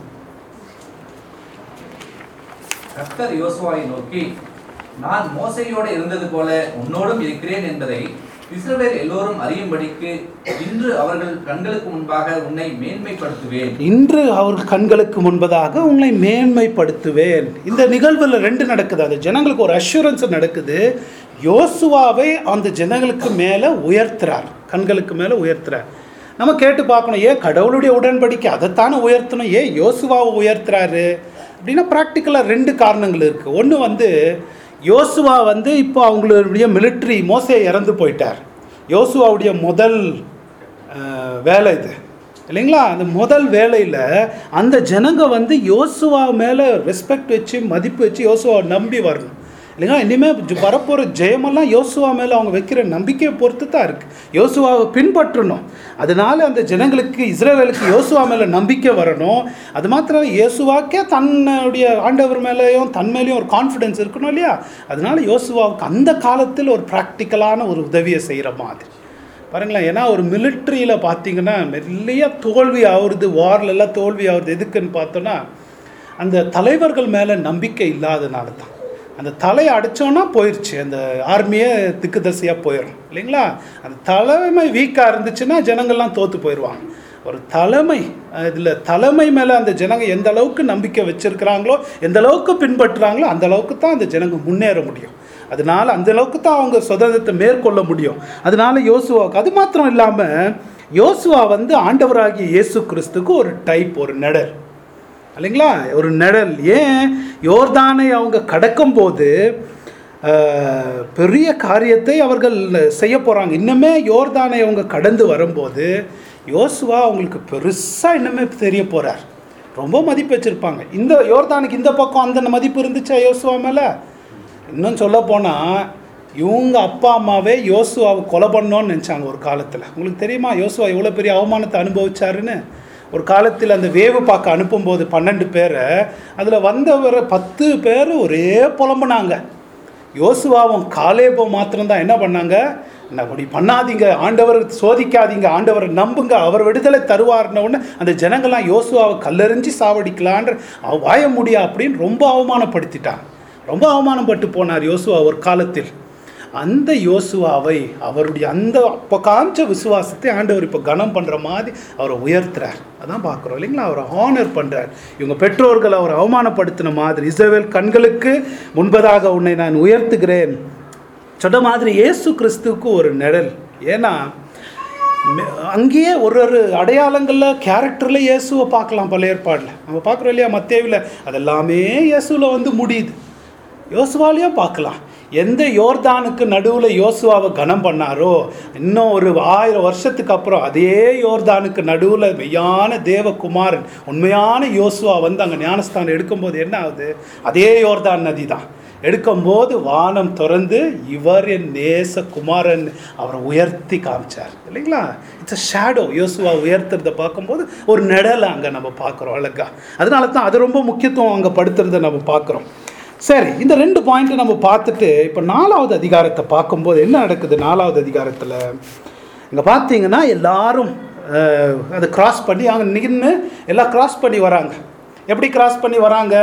கர்த்தர் யோசுவாவை நோக்கி நான் மோசையோடு இருந்தது போல உன்னோடும் இருக்கிறேன் என்பதை இஸ்ரவேல் எல்லோரும் அறியும்படிக்கு இன்று அவர்கள் கண்களுக்கு முன்பாக உன்னை மேன்மைப்படுத்துவேன் இன்று அவர் கண்களுக்கு முன்பதாக உங்களை மேன்மைப்படுத்துவேன் இந்த நிகழ்வில் ரெண்டு நடக்குது அந்த ஜனங்களுக்கு ஒரு அஷூரன்ஸ் நடக்குது யோசுவாவை அந்த ஜனங்களுக்கு மேலே உயர்த்துறார் கண்களுக்கு மேலே உயர்த்துறார் நம்ம கேட்டு பார்க்கணும் ஏன் கடவுளுடைய உடன்படிக்கை அதைத்தானே உயர்த்தணும் ஏன் யோசுவாவை உயர்த்துறாரு அப்படின்னா ப்ராக்டிக்கலாக ரெண்டு காரணங்கள் இருக்குது ஒன்று வந்து யோசுவா வந்து இப்போ அவங்களுடைய மிலிட்ரி மோசே இறந்து போயிட்டார் யோசுவாவுடைய முதல் அஹ், வேலை இது இல்லைங்களா அந்த முதல் வேலையில் அந்த ஜனங்க வந்து யோசுவா மேலே ரெஸ்பெக்ட் வச்சு மதிப்பு வச்சு யோசுவாவை நம்பி வரணும் இல்லைங்களா இனிமேல் வரப்போகிற ஜெயமெல்லாம் யோசுவா மேலே அவங்க வைக்கிற நம்பிக்கையை பொறுத்து தான் இருக்குது யோசுவாவை பின்பற்றணும் அதனால அந்த ஜனங்களுக்கு இஸ்ரேவேலுக்கு யோசுவா மேலே நம்பிக்கை வரணும் அது மாத்திரம் யோசுவாக்கே தன்னுடைய ஆண்டவர் மேலேயும் தன் மேலேயும் ஒரு கான்ஃபிடென்ஸ் இருக்கணும் இல்லையா அதனால யோசுவாவுக்கு அந்த காலத்தில் ஒரு ப்ராக்டிக்கலான ஒரு உதவியை செய்கிற மாதிரி பாருங்களேன் ஏன்னா ஒரு மிலிட்ரியில் பார்த்தீங்கன்னா நிறைய தோல்வி ஆகுறது வார்ல எல்லாம் தோல்வி ஆகுறது எதுக்குன்னு பார்த்தோன்னா அந்த தலைவர்கள் மேலே நம்பிக்கை இல்லாதனால தான் அந்த தலையை அடித்தோன்னா போயிடுச்சு அந்த ஆர்மியே திக்கு தசையாக போயிடும் இல்லைங்களா அந்த தலைமை வீக்காக இருந்துச்சுன்னா ஜனங்கள்லாம் தோற்று போயிடுவாங்க ஒரு தலைமை இதில் தலைமை மேலே அந்த ஜனங்க எந்த அளவுக்கு நம்பிக்கை வச்சுருக்கிறாங்களோ எந்த அளவுக்கு பின்பற்றுறாங்களோ அந்த அளவுக்கு தான் அந்த ஜனங்க முன்னேற முடியும் அதனால அந்த அளவுக்கு தான் அவங்க சுதந்திரத்தை மேற்கொள்ள முடியும் அதனால யோசுவாவுக்கு அது மாத்திரம் இல்லாமல் யோசுவா வந்து ஆண்டவராகிய இயேசு கிறிஸ்துக்கு ஒரு டைப் ஒரு நெடல் இல்லைங்களா ஒரு நிழல் ஏன் யோர்தானை அவங்க கடக்கும்போது ஆஹ், பெரிய காரியத்தை அவர்கள் செய்ய போகிறாங்க இன்னுமே யோர்தானை அவங்க கடந்து வரும்போது யோசுவா அவங்களுக்கு பெருசாக இன்னுமே தெரிய போகிறார் ரொம்ப மதிப்பு வச்சுருப்பாங்க இந்த யோர்தானுக்கு இந்த பக்கம் அந்த மதிப்பு இருந்துச்சா யோசுவா மேலே இன்னும் சொல்ல போனால் இவங்க அப்பா அம்மாவே யோசுவாவை கொலை பண்ணோன்னு நினச்சாங்க ஒரு காலத்தில் உங்களுக்கு தெரியுமா யோசுவா எவ்வளோ பெரிய அவமானத்தை அனுபவிச்சாருன்னு ஒரு காலத்தில் அந்த வேவு பார்க்க அனுப்பும்போது பன்னெண்டு பேரை அதில் வந்தவர பத்து பேர் ஒரே புலம்புனாங்க யோசுவாவும் காலேபம் மாத்திரம்தான் என்ன பண்ணாங்க என்ன அப்படி பண்ணாதீங்க ஆண்டவர் சோதிக்காதீங்க ஆண்டவரை நம்புங்க அவர் விடுதலை தருவார்ன உடனே அந்த ஜனங்கள்லாம் யோசுவாவை கல்லெறிஞ்சு சாவடிக்கலான்ற அவ- வாய முடியா அப்படின்னு ரொம்ப அவமானப்படுத்திட்டாங்க ரொம்ப அவமானப்பட்டு போனார் யோசுவா ஒரு காலத்தில் அந்த யோசுவாவை அவருடைய அந்த அப்போ காமிச்ச விசுவாசத்தை ஆண்டவர் இப்போ கனம் பண்ணுற மாதிரி அவரை உயர்த்துறார் அதான் பார்க்குறோம் இல்லைங்களா அவரை ஹானர் பண்ணுறார் இவங்க பெற்றோர்கள் அவரை அவமானப்படுத்தின மாதிரி இஸ்ரவேல் கண்களுக்கு முன்பதாக உன்னை நான் உயர்த்துகிறேன் சொன்ன மாதிரி இயேசு கிறிஸ்துவுக்கு ஒரு நிழல் ஏன்னா மெ- அங்கேயே ஒரு ஒரு அடையாளங்களில் கேரக்டரில் இயேசுவை பார்க்கலாம் பல ஏற்பாடில் நம்ம பார்க்குறோம் இல்லையா மத்தேவில் அதெல்லாமே இயேசுவில் வந்து முடியுது யோசுவாலையும் பார்க்கலாம் எந்த யோர்தானுக்கு நடுவில் யோசுவாவை கனம் பண்ணாரோ இன்னும் ஒரு ஆயிரம் வருஷத்துக்கு அப்புறம் அதே யோர்தானுக்கு நடுவில் மெய்யான தேவகுமாரன் உண்மையான யோசுவா வந்து அங்கே ஞானஸ்தானம் எடுக்கும்போது என்ன ஆகுது அதே யோர்தான் நதி தான் எடுக்கும்போது வானம் திறந்து இவர் என் நேச குமாரன் அவரை உயர்த்தி காமிச்சார் இல்லைங்களா இட்ஸ் அ ஷேடோ யோசுவா உயர்த்துறதை பார்க்கும்போது ஒரு நிழலை அங்கே நம்ம பார்க்குறோம் அழகா அதனால தான் அது ரொம்ப முக்கியத்துவம் அங்கே படுத்துறதை நம்ம பார்க்குறோம் சரி இந்த ரெண்டு பாயிண்ட்டை நம்ம பார்த்துட்டு இப்போ நாலாவது அதிகாரத்தை பார்க்கும்போது என்ன நடக்குது நாலாவது அதிகாரத்தில் இங்கே பார்த்தீங்கன்னா எல்லாரும் அஹ், அதை கிராஸ் பண்ணி அங்கே நின்று எல்லாம் கிராஸ் பண்ணி வராங்க எப்படி கிராஸ் பண்ணி வராங்க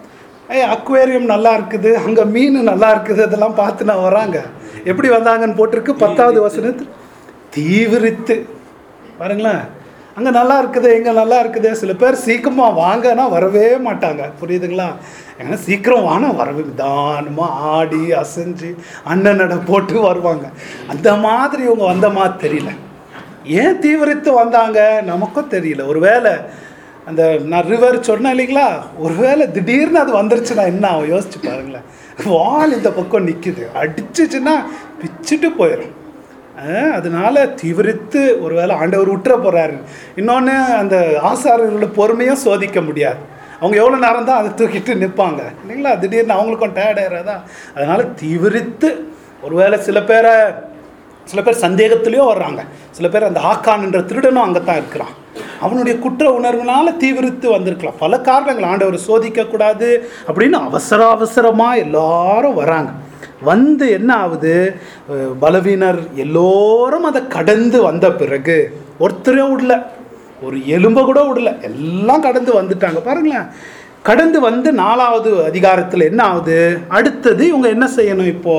ஏய் அக்வேரியம் நல்லா இருக்குது அங்கே மீன் நல்லா இருக்குது அதெல்லாம் பார்த்து நான் வராங்க எப்படி வந்தாங்கன்னு போட்டிருக்கு பத்தாவது வசனத்து தீவிரித்து பாருங்களேன் அங்கே நல்லா இருக்குது எங்கே நல்லா இருக்குது சில பேர் சீக்கிரமாக வாங்கன்னா வரவே மாட்டாங்க புரியுதுங்களா ஏன்னா சீக்கிரம் வானா வரவே நிதானமாக ஆடி அசைஞ்சு அண்ணன் நட போட்டு வருவாங்க அந்த மாதிரி இவங்க வந்த மாதிரி தெரியல ஏன் தீவிரித்து வந்தாங்க நமக்கும் தெரியல ஒருவேளை அந்த நான் ரிவர் சொன்னேன் இல்லைங்களா ஒருவேளை திடீர்னு அது வந்துருச்சுன்னா என்ன ஆகும் யோசிச்சு பாருங்களேன் வால் இந்த பக்கம் நிற்குது அடிச்சிச்சுன்னா பிச்சுட்டு போயிடும் அஹ் அதனால தீவிரித்து ஒருவேளை ஆண்டவர் விட்டுற போறாரு இன்னொன்று அந்த ஆசாரர்களோட பொறுமையும் சோதிக்க முடியாது அவங்க எவ்வளோ நேரம் தான் அதை தூக்கிட்டு நிற்பாங்க இல்லைங்களா திடீர்னு அவங்களுக்கும் டயர்ட் ஆயிடாதா அதனால தீவிரித்து ஒருவேளை சில பேரை சில பேர் சந்தேகத்திலையும் வர்றாங்க சில பேர் அந்த ஆக்கான்ன்ற திருடனும் அங்கே தான் இருக்கிறான் அவனுடைய குற்ற உணர்வுனால தீவிரித்து வந்திருக்கலாம் பல காரணங்கள் ஆண்டவர் சோதிக்கக்கூடாது அப்படின்னு அவசர அவசரமாக எல்லாரும் வராங்க வந்து என்ன ஆகுது அஹ் பலவீனர் எல்லோரும் அதை கடந்து வந்த பிறகு ஒருத்தரே விடல ஒரு எலும்பை கூட விடல எல்லாம் கடந்து வந்துட்டாங்க பாருங்களேன் கடந்து வந்து நாலாவது அதிகாரத்தில் என்ன ஆகுது அடுத்தது இவங்க என்ன செய்யணும் இப்போ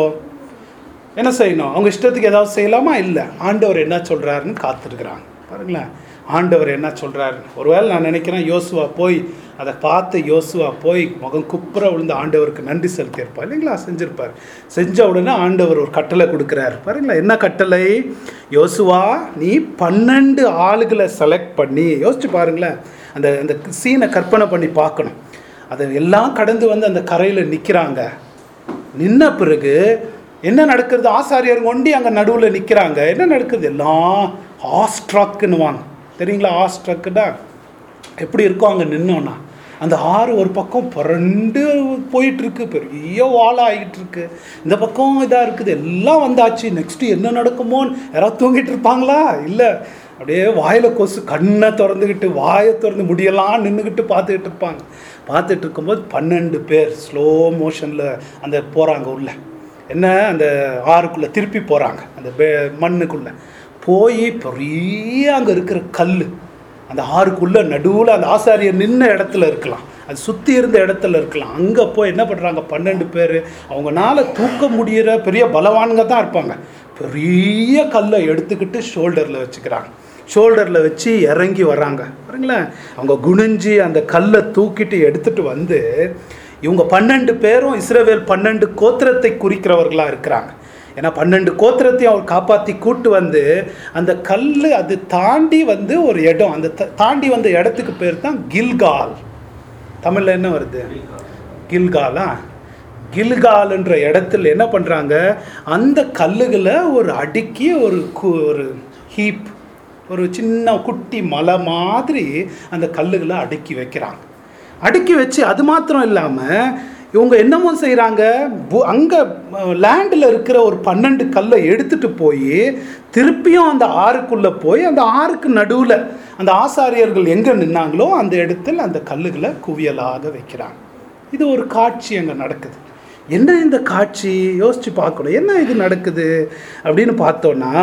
என்ன செய்யணும் அவங்க இஷ்டத்துக்கு ஏதாவது செய்யலாமா இல்லை ஆண்டவர் என்ன சொல்கிறாருன்னு காத்திருக்கிறாங்க பாருங்களேன் ஆண்டவர் என்ன சொல்கிறாரு ஒருவேளை நான் நினைக்கிறேன் யோசுவா போய் அதை பார்த்து யோசுவா போய் முகம் குப்புற விழுந்து ஆண்டவருக்கு நன்றி செலுத்தியிருப்பார் இல்லைங்களா செஞ்சிருப்பார் செஞ்ச உடனே ஆண்டவர் ஒரு கட்டளை கொடுக்குறாரு பாருங்களா என்ன கட்டளை யோசுவா நீ பன்னெண்டு ஆளுகளை செலக்ட் பண்ணி யோசிச்சு பாருங்களேன் அந்த அந்த சீனை கற்பனை பண்ணி பார்க்கணும் அதை எல்லாம் கடந்து வந்து அந்த கரையில் நிற்கிறாங்க நின்ன பிறகு என்ன நடக்கிறது ஆசாரியர் ஒண்டி அங்கே நடுவில் நிற்கிறாங்க என்ன நடக்குது எல்லாம் ஆஸ்ட்ரக்குன்னுவாங்க தெரியுங்களா ஆஸ்ட்ரக்குடா எப்படி இருக்கும் அங்கே நின்னோன்னா அந்த ஆறு ஒரு பக்கம் புரண்டு போயிட்டு இருக்கு பெரிய வாழை ஆகிட்டு இருக்கு இந்த பக்கம் இதாக இருக்குது எல்லாம் வந்தாச்சு நெக்ஸ்ட் என்ன நடக்குமோன்னு யாராவது தூங்கிட்டு இருப்பாங்களா இல்லை அப்படியே வாயில கொசு கண்ணை திறந்துக்கிட்டு வாயை திறந்து முடியெல்லாம் நின்றுக்கிட்டு பார்த்துக்கிட்டு இருப்பாங்க பார்த்துட்டு இருக்கும்போது பன்னெண்டு பேர் ஸ்லோ மோஷனில் அந்த போகிறாங்க உள்ள என்ன அந்த ஆறுக்குள்ளே திருப்பி போகிறாங்க அந்த பே- மண்ணுக்குள்ள போய் பெரிய அங்கே இருக்கிற கல் அந்த ஆறுக்குள்ள நடுவில் அந்த ஆசாரியர் நின்ன இடத்துல இருக்கலாம் அது சுற்றி இருந்த இடத்துல இருக்கலாம் அங்கே போய் என்ன பண்ணுறாங்க பன்னெண்டு பேர் அவங்கனால தூக்க முடியிற பெரிய பலவான்க தான் இருப்பாங்க பெரிய கல்லை எடுத்துக்கிட்டு ஷோல்டரில் வச்சுக்கிறாங்க ஷோல்டரில் வச்சு இறங்கி வராங்க பாருங்களேன் அவங்க குனிஞ்சு அந்த கல்லை தூக்கிட்டு எடுத்துட்டு வந்து இவங்க பன்னெண்டு பேரும் இஸ்ரவேல் பன்னெண்டு கோத்திரத்தை குறிக்கிறவர்களாக இருக்கிறாங்க ஏன்னா பன்னெண்டு கோத்திரத்தையும் அவர் காப்பாற்றி கூட்டு வந்து அந்த கல் அது தாண்டி வந்து ஒரு இடம் அந்த த- தாண்டி வந்த இடத்துக்கு பேர் தான் கில்கால் தமிழில் என்ன வருது கில்காலா கில்கால்ன்ற இடத்துல என்ன பண்ணுறாங்க அந்த கல்லுகளை ஒரு அடுக்கி ஒரு கு- ஒரு ஹீப் ஒரு சின்ன குட்டி மலை மாதிரி அந்த கல்லுகளை அடுக்கி வைக்கிறாங்க அடுக்கி வச்சு அது மாத்திரம் இல்லாமல் இவங்க என்னமோ செய்கிறாங்க அங்கே லேண்டில் இருக்கிற ஒரு பன்னெண்டு கல்லை எடுத்துட்டு போய் திருப்பியும் அந்த ஆறுக்குள்ளே போய் அந்த ஆறுக்கு நடுவில் அந்த ஆசாரியர்கள் எங்கே நின்னாங்களோ அந்த இடத்துல அந்த கல்லுகளை குவியலாக வைக்கிறாங்க இது ஒரு காட்சி அங்கே நடக்குது என்ன இந்த காட்சி யோசிச்சு பார்க்கணும் என்ன இது நடக்குது அப்படின்னு பார்த்தோன்னா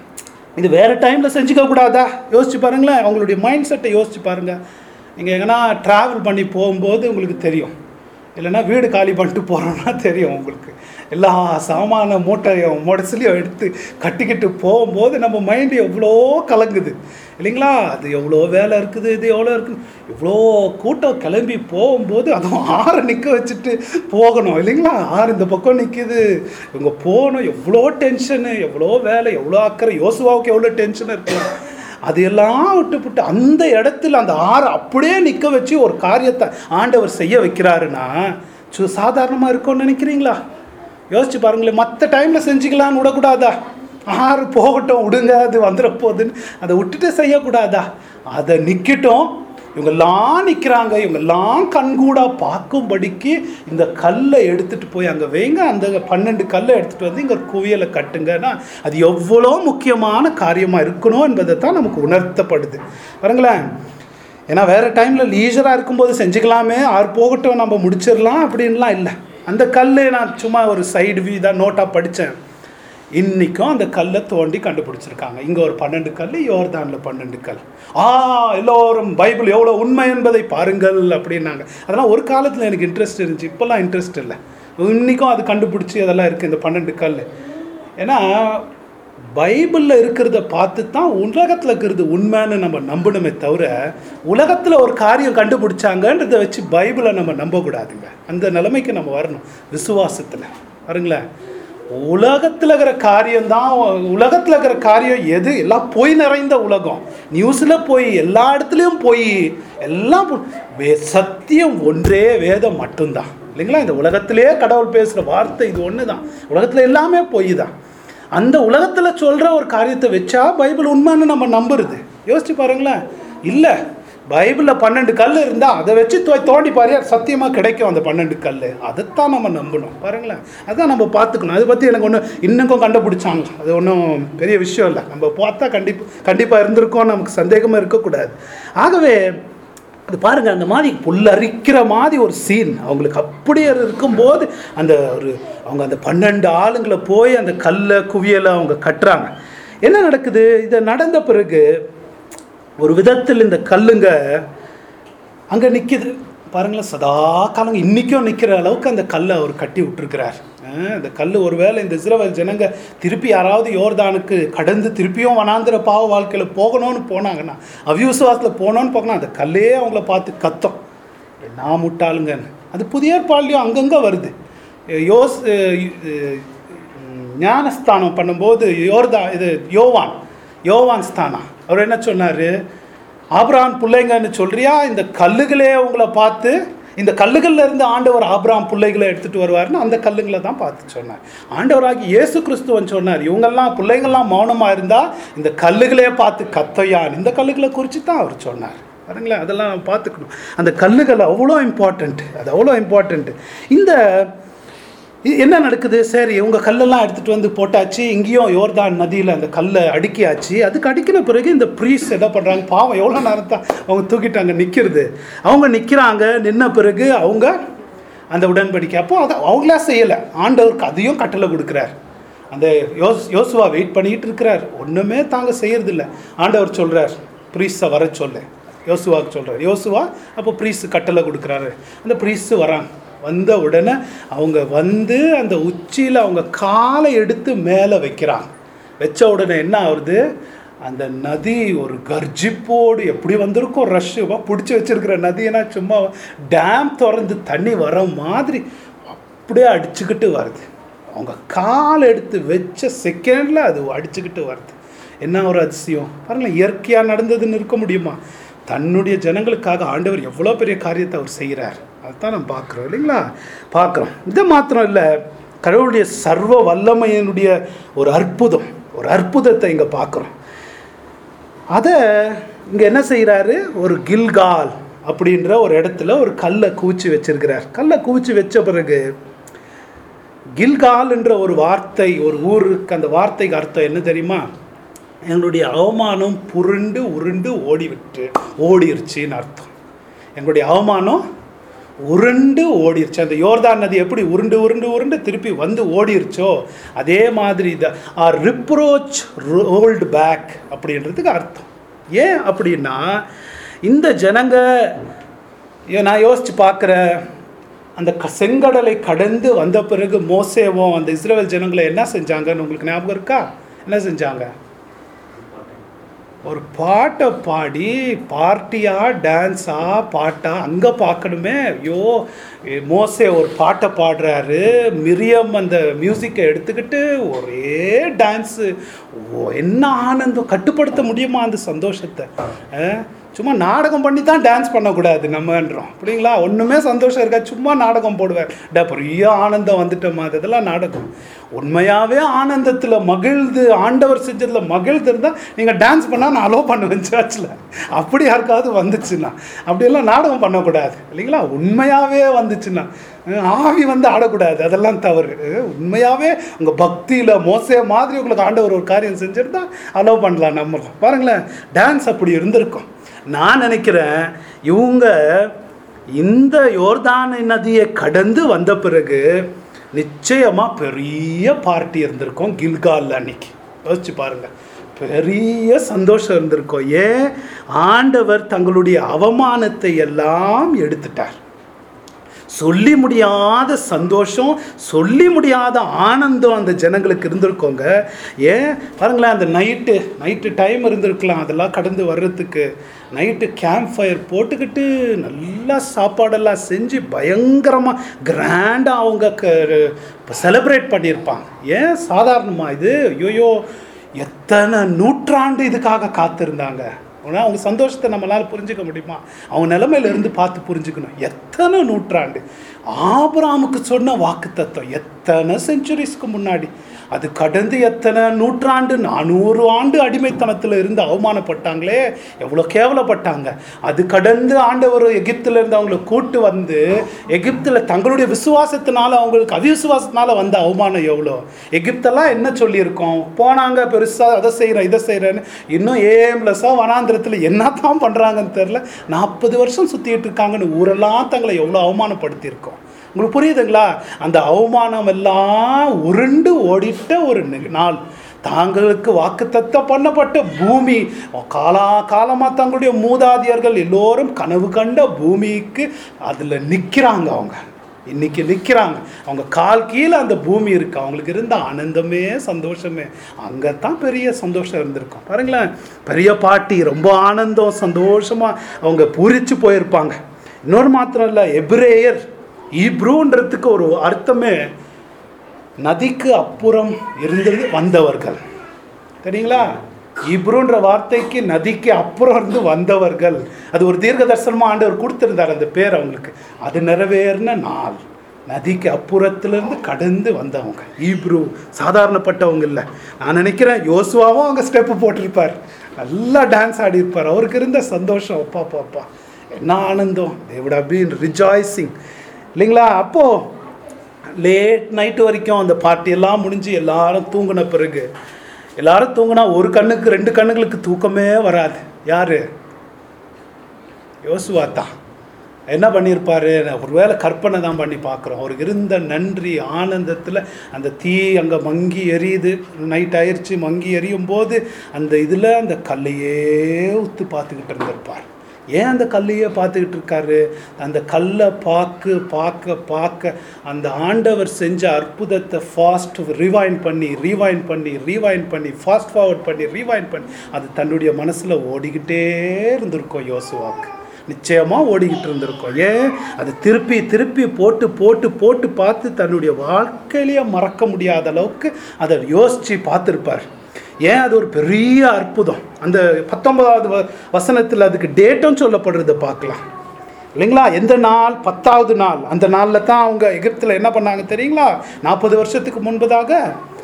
இது வேறு டைமில் செஞ்சுக்க கூடாதா யோசிச்சு பாருங்களேன் அவங்களுடைய மைண்ட் செட்டை யோசிச்சு பாருங்கள் நீங்கள் எங்கன்னா ட்ராவல் பண்ணி போகும்போது உங்களுக்கு தெரியும் இல்லைன்னா வீடு காலி பண்ணிட்டு போகிறோன்னா தெரியும் உங்களுக்கு எல்லா சாமான மூட்டையும் முடசிலையும் எடுத்து கட்டிக்கிட்டு போகும்போது நம்ம மைண்டு எவ்வளோ கலங்குது இல்லைங்களா அது எவ்வளோ வேலை இருக்குது இது எவ்வளோ இருக்குது இவ்வளோ கூட்டம் கிளம்பி போகும்போது அதுவும் ஆறை நிற்க வச்சுட்டு போகணும் இல்லைங்களா ஆறு இந்த பக்கம் நிற்கிது இவங்க போகணும் எவ்வளோ டென்ஷனு எவ்வளோ வேலை எவ்வளோ அக்கறை யோசுவாவுக்கு எவ்வளோ டென்ஷன் இருக்கலாம் அதையெல்லாம் விட்டுப்புட்டு அந்த இடத்துல அந்த ஆறை அப்படியே நிற்க வச்சு ஒரு காரியத்தை ஆண்டவர் செய்ய வைக்கிறாருன்னா சு சாதாரணமாக இருக்கும்னு நினைக்கிறீங்களா யோசிச்சு பாருங்களேன் மற்ற டைமில் செஞ்சுக்கலான்னு விடக்கூடாதா ஆறு போகட்டும் விடுங்க அது வந்துட போகுதுன்னு அதை விட்டுட்டு செய்யக்கூடாதா அதை நிற்கட்டும் இவங்கெல்லாம் நிற்கிறாங்க இவங்கெல்லாம் கண்கூடா பார்க்கும்படிக்கு இந்த கல்லை எடுத்துட்டு போய் அங்கே வைங்க அந்த பன்னெண்டு கல்லை எடுத்துட்டு வந்து இங்கே குவியலை கட்டுங்கன்னா அது எவ்வளோ முக்கியமான காரியமாக இருக்கணும் என்பதை தான் நமக்கு உணர்த்தப்படுது பாருங்களேன் ஏன்னா வேறு டைமில் லீஜராக இருக்கும்போது செஞ்சுக்கலாமே ஆறு போகட்டும் நம்ம முடிச்சிடலாம் அப்படின்லாம் இல்லை அந்த கல் நான் சும்மா ஒரு சைடு வீதாக நோட்டாக படித்தேன் இன்றைக்கும் அந்த கல்லை தோண்டி கண்டுபிடிச்சிருக்காங்க இங்கே ஒரு பன்னெண்டு கல் யோர்தானில் பன்னெண்டு கல் ஆ எல்லோரும் பைபிள் எவ்வளோ உண்மை என்பதை பாருங்கள் அப்படின்னாங்க அதெல்லாம் ஒரு காலத்தில் எனக்கு இன்ட்ரெஸ்ட் இருந்துச்சு இப்போல்லாம் இன்ட்ரெஸ்ட் இல்லை இன்றைக்கும் அது கண்டுபிடிச்சி அதெல்லாம் இருக்குது இந்த பன்னெண்டு கல் ஏன்னா பைபிளில் இருக்கிறத பார்த்து தான் உலகத்தில் இருக்கிறது உண்மைன்னு நம்ம நம்பணுமே தவிர உலகத்தில் ஒரு காரியம் கண்டுபிடிச்சாங்கன்றதை வச்சு பைபிளை நம்ம நம்பக்கூடாதுங்க அந்த நிலைமைக்கு நம்ம வரணும் விசுவாசத்தில் பாருங்களேன் உலகத்தில் இருக்கிற காரியம் தான் உலகத்தில் இருக்கிற காரியம் எது எல்லாம் பொய் நிறைந்த உலகம் நியூஸில் போய் எல்லா இடத்துலையும் போய் எல்லாம் பொய். வே- சத்தியம் ஒன்றே வேதம் மட்டும்தான் இல்லைங்களா இந்த உலகத்திலே கடவுள் பேசுகிற வார்த்தை இது ஒன்று தான் உலகத்தில் எல்லாமே பொய் தான் அந்த உலகத்தில் சொல்கிற ஒரு காரியத்தை வச்சா பைபிள் உண்மைன்னு நம்ம நம்புறது யோசிச்சு பாருங்களேன் இல்லை பைபிளில் பன்னெண்டு கல் இருந்தால் அதை வச்சு தோ தோண்டி பாரு சத்தியமாக கிடைக்கும் அந்த பன்னெண்டு கல் அதைத்தான் நம்ம நம்பணும் பாருங்களேன் அதான் நம்ம பார்த்துக்கணும் அதை பற்றி எனக்கு ஒன்றும் இன்னும் கண்டுபிடிச்சாங்க அது ஒன்றும் பெரிய விஷயம் இல்லை நம்ம பார்த்தா கண்டிப்பாக கண்டிப்பாக இருந்திருக்கோம் நமக்கு சந்தேகமாக இருக்கக்கூடாது ஆகவே அது பாருங்க அந்த மாதிரி புல்லரிக்கிற மாதிரி ஒரு சீன் அவங்களுக்கு அப்படியே இருக்கும்போது அந்த ஒரு அவங்க அந்த பன்னெண்டு ஆளுங்களை போய் அந்த கல்லை குவியலை அவங்க கட்டுறாங்க என்ன நடக்குது இதை நடந்த பிறகு ஒரு விதத்தில் இந்த கல்லுங்க அங்கே நிற்கிது பாருங்களேன் சதா காலம் இன்றைக்கும் நிற்கிற அளவுக்கு அந்த கல்லை அவர் கட்டி விட்டுருக்கிறார் அஹ் அந்த கல் ஒருவேளை இந்த இஸ்ரவேல் ஜனங்க திருப்பி யாராவது யோர்தானுக்கு கடந்து திருப்பியும் வனாந்திர பாவ வாழ்க்கையில் போகணும்னு போனாங்கன்னா அவிசுவாசத்தில் போகணும்னு போகணும் அந்த கல்லே அவங்கள பார்த்து கத்தம் நான் முட்டாளுங்கன்னு அது புதிய ஏற்பாடுலையும் அங்கங்கே வருது யோஸ் அஹ் உம், ஞானஸ்தானம் பண்ணும்போது யோர்தா இது யோவான் யோவான் ஸ்தானம் அவர் என்ன சொன்னார் ஆபிரகாம் பிள்ளைங்கன்னு சொல்றியா இந்த கல்லுகளே உங்களை பார்த்து இந்த கல்லுகள்ல இருந்து ஆண்டவர் ஆபிரகாம் பிள்ளைகளை எடுத்துட்டு வருவார்னு அந்த கல்லுங்களை தான் பார்த்து சொன்னார் ஆண்டவராகி இயேசு கிறிஸ்துவன் சொன்னார் இவங்கெல்லாம் பிள்ளைங்கள்லாம் மௌனமா இருந்தா இந்த கல்லுகளே பார்த்து கத்தையான் இந்த கல்லுகளை குறித்து தான் அவர் சொன்னார் பாருங்களேன் அதெல்லாம் நம்ம பார்த்துக்கணும் அந்த கல்லுகள் அவ்வளோ இம்பார்ட்டண்ட் அது அவ்வளோ இம்பார்ட்டண்ட் இந்த இ- என்ன நடக்குது சரி இவங்க கல்லெல்லாம் எடுத்துகிட்டு வந்து போட்டாச்சு இங்கேயும் யோர்தான் நதியில் அந்த கல்லை அடுக்கியாச்சு அதுக்கு அடிக்கிற பிறகு இந்த ப்ரீஸ் என்ன பண்ணுறாங்க பாவம் எவ்வளோ நேரம் தான் அவங்க தூக்கிட்டாங்க நிற்கிறது அவங்க நிற்கிறாங்க நின்ன பிறகு அவங்க அந்த உடன்படிக்கை அப்போ அதை அவங்களா செய்யலை ஆண்டவருக்கு அதையும் கட்டளை கொடுக்குறார் அந்த யோஸ் யோசுவா வெயிட் பண்ணிக்கிட்டு இருக்கிறார் ஒன்றுமே தாங்க செய்யறதில்ல ஆண்டவர் சொல்கிறார் ப்ரீஸை வர சொல்லு யோசுவாவுக்கு சொல்கிறார் யோசுவா அப்போ ப்ரீஸ் கட்டளை கொடுக்குறாரு அந்த ப்ரீஸ் வராங்க வந்த உடனே அவங்க வந்து அந்த உச்சியில் அவங்க காலை எடுத்து மேலே வைக்கிறாங்க வச்ச உடனே என்ன ஆகுது அந்த நதி ஒரு கர்ஜிப்போடு எப்படி வந்திருக்கும் ரஷ்ஷு பிடிச்சி வச்சிருக்கிற நதினா சும்மா டேம் திறந்து தண்ணி வர மாதிரி அப்படியே அடிச்சுக்கிட்டு வருது அவங்க கால் எடுத்து வச்ச செகண்டில் அது அடிச்சுக்கிட்டு வருது என்ன ஒரு அதிசயம் பாருங்களேன் இயற்கையாக நடந்ததுன்னு இருக்க முடியுமா தன்னுடைய ஜனங்களுக்காக ஆண்டவர் எவ்வளோ பெரிய காரியத்தை அவர் செய்கிறார் அதைத்தான் நம்ம பார்க்குறோம் இல்லைங்களா பார்க்குறோம் இது மாத்திரம் இல்லை கடவுளுடைய சர்வ வல்லமையினுடைய ஒரு அற்புதம் ஒரு அற்புதத்தை இங்கே பார்க்குறோம் அதை இங்கே என்ன செய்கிறாரு ஒரு கில்கால் அப்படின்ற ஒரு இடத்துல ஒரு கல்லை கூச்சி வச்சிருக்கிறார் கல்லை கூச்சி வச்ச பிறகு கில்கால் என்ற ஒரு வார்த்தை ஒரு ஊருக்கு அந்த வார்த்தைக்கு அர்த்தம் என்ன தெரியுமா எங்களுடைய அவமானம் புருண்டு உருண்டு ஓடிவிட்டு ஓடிருச்சுன்னு அர்த்தம் எங்களுடைய அவமானம் உருண்டு ஓடிருச்சு அந்த யோர்தான் நதி எப்படி உருண்டு உருண்டு உருண்டு திருப்பி வந்து ஓடிருச்சோ அதே மாதிரி the R reproach rolled back அப்படின்றதுக்கு அர்த்தம் ஏன் அப்படின்னா இந்த ஜனங்க ஐயோ, நான் யோசிச்சு பார்க்குறேன் அந்த க- செங்கடலை கடந்து வந்த பிறகு மோசேவும் அந்த இஸ்ரேல் ஜனங்களை என்ன செஞ்சாங்கன்னு உங்களுக்கு ஞாபகம் இருக்கா என்ன செஞ்சாங்க ஒரு பாட்டை பாடி பார்ட்டியா டான்ஸா பாட்டா அங்கே பார்க்கணுமே ஐயோ எ- மோசே ஒரு பாட்டை பாடுறாரு மிரியம் அந்த மியூசிக்கை எடுத்துக்கிட்டு ஒரே டான்ஸு ஓ என்ன ஆனந்தம் கட்டுப்படுத்த முடியுமா அந்த சந்தோஷத்தை அஹ், சும்மா நாடகம் பண்ணி தான் டான்ஸ் பண்ணக்கூடாது நம்மன்றோம் அப்படிங்களா ஒன்றுமே சந்தோஷம் இருக்கா சும்மா நாடகம் போடுவார் டா பெரிய ஆனந்தம் வந்துட்டோமா அதெல்லாம் நாடகம் உண்மையாகவே ஆனந்தத்தில் மகிழ்ந்து ஆண்டவர் செஞ்சதில் மகிழ்ந்து இருந்தால் நீங்கள் டான்ஸ் பண்ணால் நான் அலோவ் பண்ணுவேன் சர்ச்சில் அப்படி யாருக்காவது வந்துச்சுன்னா அப்படியெல்லாம் நாடகம் பண்ணக்கூடாது இல்லைங்களா உண்மையாகவே வந்துச்சுன்னா அஹ் ஆவி வந்து ஆடக்கூடாது அதெல்லாம் தவறு அஹ் உண்மையாகவே உங்கள் பக்தியில் மோசே மாதிரி உங்களுக்கு ஆண்டவர் ஒரு காரியம் செஞ்சுருந்தா அலோவ் பண்ணலாம் நம்மளும் பாருங்களேன் டான்ஸ் அப்படி இருந்திருக்கும் நான் நினைக்கிறேன் இவங்க இந்த யோர்தான நதியை கடந்து வந்த பிறகு நிச்சயமாக பெரிய பார்ட்டி இருந்திருக்கும் கில்கால் அன்னைக்கு யோசிச்சு பாருங்க பெரிய சந்தோஷம் இருந்திருக்கும் ஏன் ஆண்டவர் தங்களுடைய அவமானத்தை எல்லாம் எடுத்துட்டார் சொல்லி முடியாத சந்தோஷம் சொல்லி முடியாத ஆனந்தம் அந்த ஜனங்களுக்கு இருந்திருக்கோங்க ஏன் பாருங்களேன் அந்த நைட்டு நைட்டு டைம் இருந்திருக்கலாம் அதெல்லாம் கடந்து வர்றதுக்கு நைட்டு கேம்ப் ஃபயர் போட்டுக்கிட்டு நல்லா சாப்பாடெல்லாம் செஞ்சு பயங்கரமாக கிராண்டாக அவங்க செலிப்ரேட் பண்ணியிருப்பாங்க ஏன் சாதாரணமாக இது ஐயோயோ எத்தனை நூற்றாண்டு இதுக்காக காத்திருந்தாங்க ஆனால் அவங்க சந்தோஷத்தை நம்மளால் புரிஞ்சுக்க முடியுமா அவங்க நிலைமையில இருந்து பார்த்து புரிஞ்சுக்கணும் எத்தனை நூற்றாண்டு ஆபிராமுக்கு சொன்ன வாக்கு தத்துவம் எத்தனை செஞ்சுரிஸ்க்கு முன்னாடி அது கடந்து எத்தனை நூற்றாண்டு நானூறு ஆண்டு அடிமைத்தனத்தில் இருந்து அவமானப்பட்டாங்களே எவ்வளோ கேவலப்பட்டாங்க அது கடந்து ஆண்டவர் எகிப்தில் இருந்து அவங்கள கூட்டு வந்து எகிப்தில் தங்களுடைய விசுவாசத்தினால அவங்களுக்கு அவிசுவாசத்தினால வந்த அவமானம் எவ்வளோ எகிப்தெல்லாம் என்ன சொல்லியிருக்கோம் போனாங்க பெருசாக அதை செய்கிறேன் இதை செய்கிறேன்னு இன்னும் ஏம்லெஸ்ஸாக வனாந்திரத்தில் என்ன தான் பண்ணுறாங்கன்னு தெரில நாற்பது வருஷம் சுற்றிட்டு இருக்காங்கன்னு ஊரெல்லாம் தங்களை எவ்வளோ அவமானப்படுத்தியிருக்கோம் உங்களுக்கு புரியுதுங்களா அந்த அவமானம் எல்லாம் உருண்டு ஓடிட்ட ஒரு நி- நாள் தாங்களுக்கு வாக்குத்தத்த பண்ணப்பட்ட பூமி காலா காலமாக தங்களுடைய மூதாதியர்கள் எல்லோரும் கனவு கண்ட பூமிக்கு அதில் நிற்கிறாங்க அவங்க இன்னைக்கு நிற்கிறாங்க அவங்க கால் கீழே அந்த பூமி இருக்கு அவங்களுக்கு இருந்த ஆனந்தமே சந்தோஷமே அங்கே தான் பெரிய சந்தோஷம் இருந்திருக்கும் பாருங்களேன் பெரிய பாட்டி ரொம்ப ஆனந்தம் சந்தோஷமா அவங்க பூரிச்சு போயிருப்பாங்க இன்னொரு மாத்திரம் இல்லை எபிரேயர் ஈப்ரூன்றதுக்கு ஒரு அர்த்தமே நதிக்கு அப்புறம் இருந்தது வந்தவர்கள் தெரியுங்களா இப்ருன்ற வார்த்தைக்கு நதிக்கு அப்புறம் இருந்து வந்தவர்கள் அது ஒரு தீர்க்க தரிசனமாக ஆண்டவர் கொடுத்திருந்தார் அந்த பேர் அவங்களுக்கு அது நிறைவேறின நாள் நதிக்கு அப்புறத்திலிருந்து கடந்து வந்தவங்க ஈப்ரு சாதாரணப்பட்டவங்க இல்லை நான் நினைக்கிறேன் யோசுவாவும் அவங்க ஸ்டெப்பு போட்டிருப்பார் நல்லா டான்ஸ் ஆடியிருப்பார் அவருக்கு இருந்த சந்தோஷம் அப்பா பாப்பா என்ன ஆனந்தம் தேவுட் பீன் ரிஜாய்சிங் இல்லைங்களா அப்போது லேட் நைட்டு வரைக்கும் அந்த பார்ட்டி எல்லாம் முடிஞ்சு எல்லாரும் தூங்கின பிறகு எல்லாரும் தூங்கினா ஒரு கண்ணுக்கு ரெண்டு கண்ணுங்களுக்கு தூக்கமே வராது யாரு யோசுவா தான் என்ன பண்ணியிருப்பாரு ஒருவேளை கற்பனை தான் பண்ணி பார்க்குறோம் அவருக்கு இருந்த நன்றி ஆனந்தத்தில் அந்த தீ அங்கே மங்கி எரியுது நைட் ஆயிடுச்சு மங்கி எரியும் போது அந்த இதில் அந்த கல்லையே உத்து பார்த்துக்கிட்டு இருந்திருப்பார் ஏன் அந்த கல்லையே பார்த்துக்கிட்டு இருக்காரு அந்த கல்லை பார்க்க பார்க்க பார்க்க அந்த ஆண்டவர் செஞ்ச அற்புதத்தை ஃபாஸ்ட் ரிவைன் பண்ணி ரீவைன் பண்ணி ரீவைன் பண்ணி ஃபாஸ்ட் ஃபார்வர்ட் பண்ணி ரீவைன் பண்ணி அது தன்னுடைய மனசில் ஓடிக்கிட்டே இருந்திருக்கும் யோசுவாக்கு நிச்சயமாக ஓடிக்கிட்டு இருந்திருக்கும் ஏன் அது திருப்பி திருப்பி போட்டு போட்டு போட்டு பார்த்து தன்னுடைய வாழ்க்கையிலேயே மறக்க முடியாத அளவுக்கு அதை யோசித்து பார்த்துருப்பார் ஏன் அது ஒரு பெரிய அற்புதம் அந்த பத்தொன்பதாவது வ வசனத்தில் அதுக்கு டேட்டும் சொல்லப்படுறத பார்க்கலாம் இல்லைங்களா எந்த நாள் பத்தாவது நாள் அந்த நாளில் தான் அவங்க எகிப்தில் என்ன பண்ணாங்க தெரியுங்களா நாற்பது வருஷத்துக்கு முன்பதாக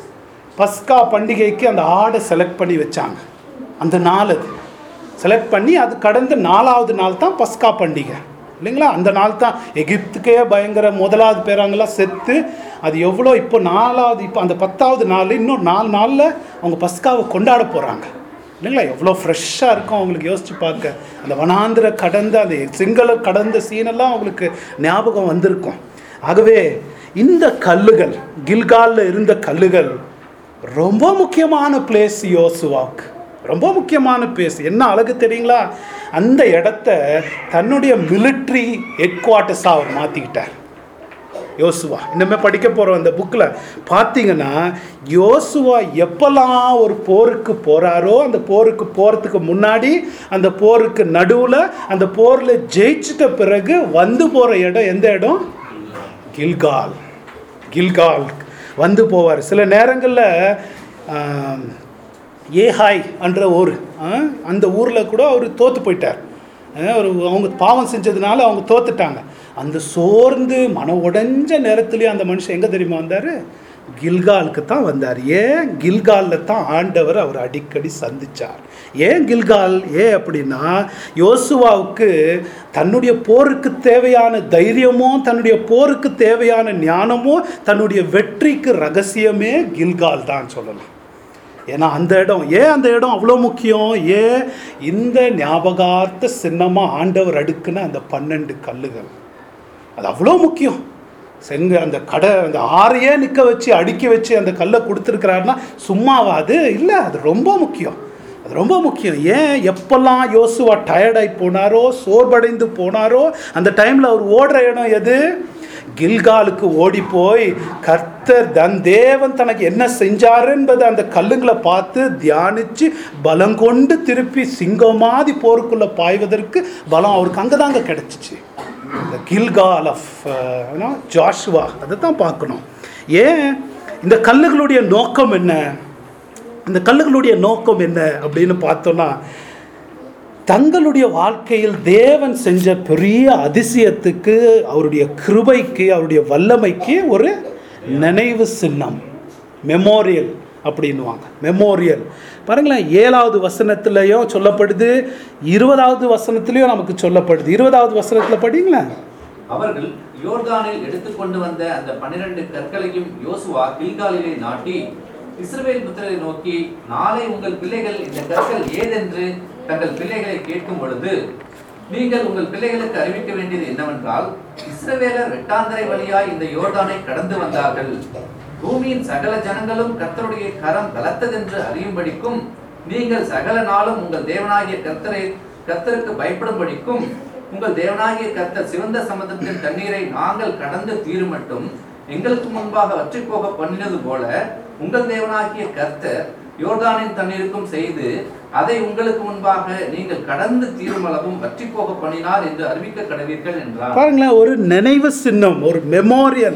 பஸ்கா பண்டிகைக்கு அந்த ஆடை செலக்ட் பண்ணி வச்சாங்க அந்த நாள் அது செலக்ட் பண்ணி அது கடந்த நாலாவது நாள் தான் பஸ்கா பண்டிகை இல்லைங்களா அந்த நாள் தான் எகிப்துக்கே பயங்கர முதலாவது பேராங்கெல்லாம் செத்து அது எவ்வளோ இப்போ நாலாவது இப்போ அந்த பத்தாவது நாள் இன்னும் நாலு நாளில் அவங்க பஸ்காவை கொண்டாட போகிறாங்க இல்லைங்களா எவ்வளோ ஃப்ரெஷ்ஷாக இருக்கும் அவங்களுக்கு யோசிச்சு பார்க்க அந்த வனாந்திர கடந்த அந்த சிங்கள கடந்த சீனெல்லாம் அவங்களுக்கு ஞாபகம் வந்திருக்கும் ஆகவே இந்த கல்லுகள் கில்காலில் இருந்த கல்லுகள் ரொம்ப முக்கியமான பிளேஸ் யோசுவாக்கு ரொம்ப முக்கியமான பிளேஸ் என்ன அழகு தெரியுங்களா அந்த இடத்த தன்னுடைய மிலிட்ரி ஹெட் குவார்ட்டர்ஸாக அவர் மாற்றிக்கிட்டார் யோசுவா இன்னுமே படிக்க போகிறோம் அந்த புக்கில் பார்த்தீங்கன்னா யோசுவா எப்போல்லாம் ஒரு போருக்கு போகிறாரோ அந்த போருக்கு போகிறதுக்கு முன்னாடி அந்த போருக்கு நடுவில் அந்த போரில் ஜெயிச்சிட்ட பிறகு வந்து போகிற இடம் எந்த இடம் கில்கால் கில்கால் வந்து போவார் சில நேரங்களில் ஏஹாய் என்ற ஊர் ஆ, அந்த ஊரில் கூட அவர் தோற்று போயிட்டார் அஹ் ஒரு அவங்க பாவம் செஞ்சதுனால அவங்க தோத்துட்டாங்க அந்த சோர்ந்து மன உடைஞ்ச நேரத்துலயும் அந்த மனுஷன் எங்க தெரியுமா வந்தாரு கில்காலுக்கு தான் வந்தார் ஏன் கில்காலில் தான் ஆண்டவர் அவர் அடிக்கடி சந்திச்சார் ஏன் கில்கால் ஏன் அப்படின்னா யோசுவாவுக்கு தன்னுடைய போருக்கு தேவையான தைரியமும் தன்னுடைய போருக்கு தேவையான ஞானமும் தன்னுடைய வெற்றிக்கு ரகசியமே கில்கால் தான் சொல்லலாம் ஏன்னா அந்த இடம் ஏன் அந்த இடம் அவ்வளோ முக்கியம் ஏன் இந்த ஞாபகார்த்த சின்னமாக ஆண்டவர் அடுக்குன அந்த பன்னெண்டு கல்லுகள் அது அவ்வளோ முக்கியம் செங்க அந்த கடை அந்த ஆறையே நிற்க வச்சு அடுக்கி வச்சு அந்த கல்லை கொடுத்துருக்கிறாருன்னா சும்மாவா அது இல்லை அது ரொம்ப முக்கியம் அது ரொம்ப முக்கியம் ஏன் எப்பெல்லாம் யோசுவா டயர்டாகி போனாரோ சோர்வடைந்து போனாரோ அந்த டைமில் அவர் ஓடுற இடம் எது கில்காலுக்கு ஓடி போய் கர்த்தர் தன் தேவன் தனக்கு என்ன செஞ்சாரு என்பதை அந்த கல்லுங்களை பார்த்து தியானிச்சு பலம் கொண்டு திருப்பி சிங்கமாதி போருக்குள்ள பாய்வதற்கு பலம் அவருக்கு அங்கே தாங்க கிடைச்சிச்சு இந்த கில்கால் ஆஃப் ஜாஷுவா அதை தான் பார்க்கணும் ஏன் இந்த கல்லுகளுடைய நோக்கம் என்ன இந்த கல்லுகளுடைய நோக்கம் என்ன அப்படின்னு பார்த்தோன்னா தங்களுடைய வாழ்க்கையில் தேவன் செஞ்ச பெரிய அதிசயத்துக்கு அவருடைய கிருபைக்கு அவருடைய வல்லமைக்கு ஒரு நினைவு சின்னம் மெமோரியல் அப்படின்னுவாங்க மெமோரியல் பாருங்களேன் ஏழாவது வசனத்துலேயும் சொல்லப்படுது இருபதாவது வசனத்துலேயும் நமக்கு சொல்லப்படுது இருபதாவது வசனத்தில் படிங்களேன் அவர்கள் யோர்தானில் எடுத்துக்கொண்டு வந்த அந்த பன்னிரண்டு கற்களையும் யோசுவா கில்காலிலே நாட்டி இஸ்ரவேல் புத்திரரை நோக்கி நாளை உங்கள் பிள்ளைகள் இந்த கற்கள் ஏதென்று தங்கள் பிள்ளைகளை கேட்கும் பொழுது நீங்கள் உங்கள் பிள்ளைகளுக்கு அறிவிக்க வேண்டியது என்னவென்றால் இஸ்ரவேலர் வெட்டாந்தரை வழியாய் இந்த யோர்தானை கடந்து வந்தார்கள் பூமியின் சகல ஜனங்களும் கர்த்தருடைய கரம் பலத்ததென்று அறியும்படிக்கும் நீங்கள் சகல நாளும் உங்கள் தேவனாகிய கர்த்தரை கர்த்தருக்கு பயப்படும்படிக்கும் உங்கள் தேவனாகிய கர்த்தர் சிவந்த சமுத்திரத்தின் தண்ணீரை நாங்கள் கடந்து தீரும் மட்டும் எங்களுக்கு முன்பாக வற்றி போக பண்ணினது போல உங்கள் தேவனாகிய கர்த்தர் யோர்தானின் தண்ணீருக்கும் செய்து அதை உங்களுக்கு முன்பாக நீங்கள் கடந்து தீரும் அளவும் வற்றி போக பண்ணினார் என்று அறிவிக்க கடவீர்கள் என்றார் பாருங்களேன் ஒரு நினைவு சின்னம் ஒரு மெமோரியல்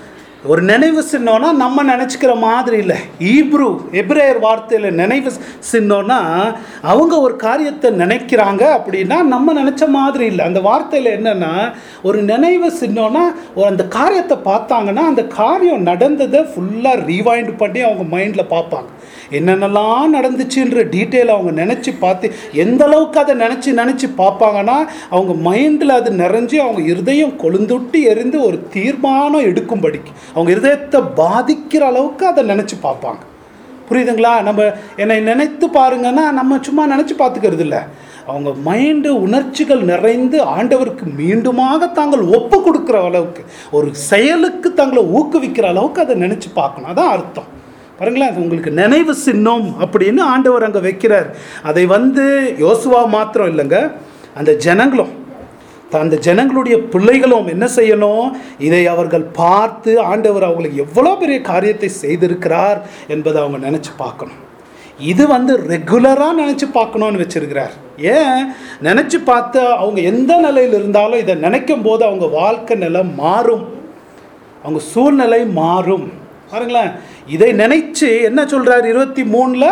ஒரு நினைவு சின்னம்னா நம்ம நினச்சிக்கிற மாதிரி இல்லை ஈப்ரு எப்ரேயர் வார்த்தையில் நினைவு சின்னம்னா அவங்க ஒரு காரியத்தை நினைக்கிறாங்க அப்படின்னா நம்ம நினச்ச மாதிரி இல்லை அந்த வார்த்தையில் என்னென்னா ஒரு நினைவு சின்னம்னா ஒரு அந்த காரியத்தை பார்த்தாங்கன்னா அந்த காரியம் நடந்ததை ஃபுல்லாக ரீவைண்ட் பண்ணி அவங்க மைண்டில் பார்ப்பாங்க என்னென்னலாம் நடந்துச்சுன்ற டீட்டெயில் அவங்க நினச்சி பார்த்து எந்த அளவுக்கு அதை நினச்சி நினச்சி பார்ப்பாங்கன்னா அவங்க மைண்டில் அது நிறைஞ்சு அவங்க இருதயம் கொழுந்துட்டு எரிந்து ஒரு தீர்மானம் எடுக்கும்படிக்கு அவங்க இருதயத்தை பாதிக்கிற அளவுக்கு அதை நினச்சி பார்ப்பாங்க புரியுதுங்களா நம்ம என்னை நினைத்து பாருங்கன்னா நம்ம சும்மா நினச்சி பார்த்துக்கிறது இல்லை அவங்க மைண்டு உணர்ச்சிகள் நிறைந்து ஆண்டவருக்கு மீண்டுமாக தாங்கள் ஒப்பு கொடுக்குற அளவுக்கு ஒரு செயலுக்கு தங்களை ஊக்குவிக்கிற அளவுக்கு அதை நினச்சி பார்க்கணும் அதான் அர்த்தம் பாருங்களேன் அது உங்களுக்கு நினைவு சின்னம் அப்படின்னு ஆண்டவர் அங்கே வைக்கிறார் அதை வந்து யோசுவா மாத்திரம் இல்லைங்க அந்த ஜனங்களும் அந்த ஜனங்களுடைய பிள்ளைகளும் என்ன செய்யணும் இதை அவர்கள் பார்த்து ஆண்டவர் அவங்களுக்கு எவ்வளோ பெரிய காரியத்தை செய்திருக்கிறார் என்பதை அவங்க நினச்சி பார்க்கணும் இது வந்து ரெகுலராக நினச்சி பார்க்கணும்னு வச்சிருக்கிறார் ஏன் நினச்சி பார்த்து அவங்க எந்த நிலையில் இருந்தாலும் இதை நினைக்கும் போது அவங்க வாழ்க்கை நிலை மாறும் அவங்க சூழ்நிலை மாறும் பாருங்களேன் இதை நினைச்சு என்ன சொல்றார் இருபத்தி மூணுல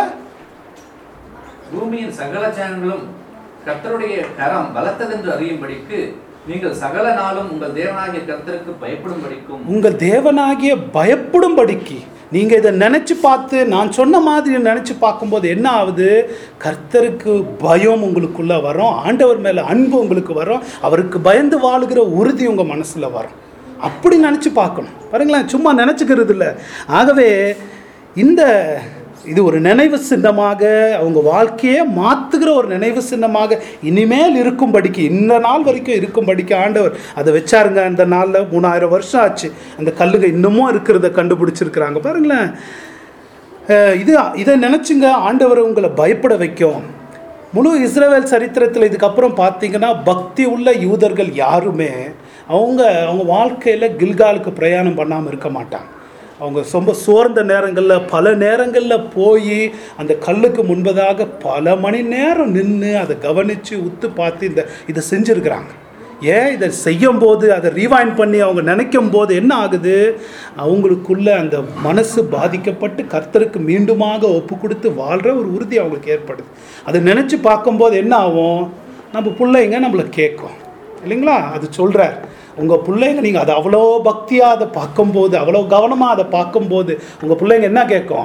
பூமியின் சகல ஜனங்களும் கர்த்தருடைய கரம் பலத்ததென்று அறியும்படிக்கு நீங்கள் சகல நாளும் உங்கள் தேவனாகிய கர்த்தருக்கு பயப்படும்படிக்கும் உங்கள் தேவனாகிய பயப்படும்படிக்கு நீங்கள் இதை நினச்சி பார்த்து நான் சொன்ன மாதிரி நினச்சி பார்க்கும்போது என்ன ஆகுது கர்த்தருக்கு பயம் உங்களுக்குள்ளே வரும் ஆண்டவர் மேலே அன்பு உங்களுக்கு வரும் அவருக்கு பயந்து வாழுகிற உறுதி உங்கள் மனசில் வரும் அப்படி நினச்சி பார்க்கணும் பாருங்களேன் சும்மா நினச்சிக்கிறது இல்லை ஆகவே இந்த இது ஒரு நினைவு சின்னமாக அவங்க வாழ்க்கையே மாற்றுகிற ஒரு நினைவு சின்னமாக இனிமேல் இருக்கும்படிக்கு இந்த நாள் வரைக்கும் இருக்கும்படிக்கு ஆண்டவர் அதை வச்சாருங்க அந்த நாளில் மூணாயிரம் வருஷம் ஆச்சு அந்த கல்லுங்க இன்னமும் இருக்கிறத கண்டுபிடிச்சிருக்கிறாங்க பாருங்களேன் அஹ் இது இதை நினச்சிங்க ஆண்டவர் உங்களை பயப்பட வைக்கும் முழு இஸ்ரேல் சரித்திரத்தில் இதுக்கப்புறம் பார்த்தீங்கன்னா பக்தி உள்ள யூதர்கள் யாருமே அவங்க அவங்க வாழ்க்கையில் கில்காலுக்கு பிரயாணம் பண்ணாமல் இருக்க மாட்டாங்க அவங்க ரொம்ப சோர்ந்த நேரங்களில் பல நேரங்களில் போய் அந்த கல்லுக்கு முன்பதாக பல மணி நேரம் நின்று அதை கவனித்து உத்து பார்த்து இந்த இதை செஞ்சுருக்கிறாங்க ஏன் இதை செய்யும் போது அதை ரீவைண்ட் பண்ணி அவங்க நினைக்கும் போது என்ன ஆகுது அவங்களுக்குள்ள அந்த மனசு பாதிக்கப்பட்டு கர்த்தருக்கு மீண்டுமாக ஒப்பு கொடுத்து வாழ்கிற ஒரு உறுதி அவங்களுக்கு ஏற்படுது அதை நினச்சி பார்க்கும்போது என்ன ஆகும் நம்ம பிள்ளைங்க நம்மளை கேட்கும் இல்லைங்களா அது சொல்கிறார் உங்கள் பிள்ளைங்க நீங்கள் அதை அவ்வளோ பக்தியாக அதை பார்க்கும்போது அவ்வளோ கவனமாக அதை பார்க்கும்போது உங்கள் பிள்ளைங்க என்ன கேட்கும்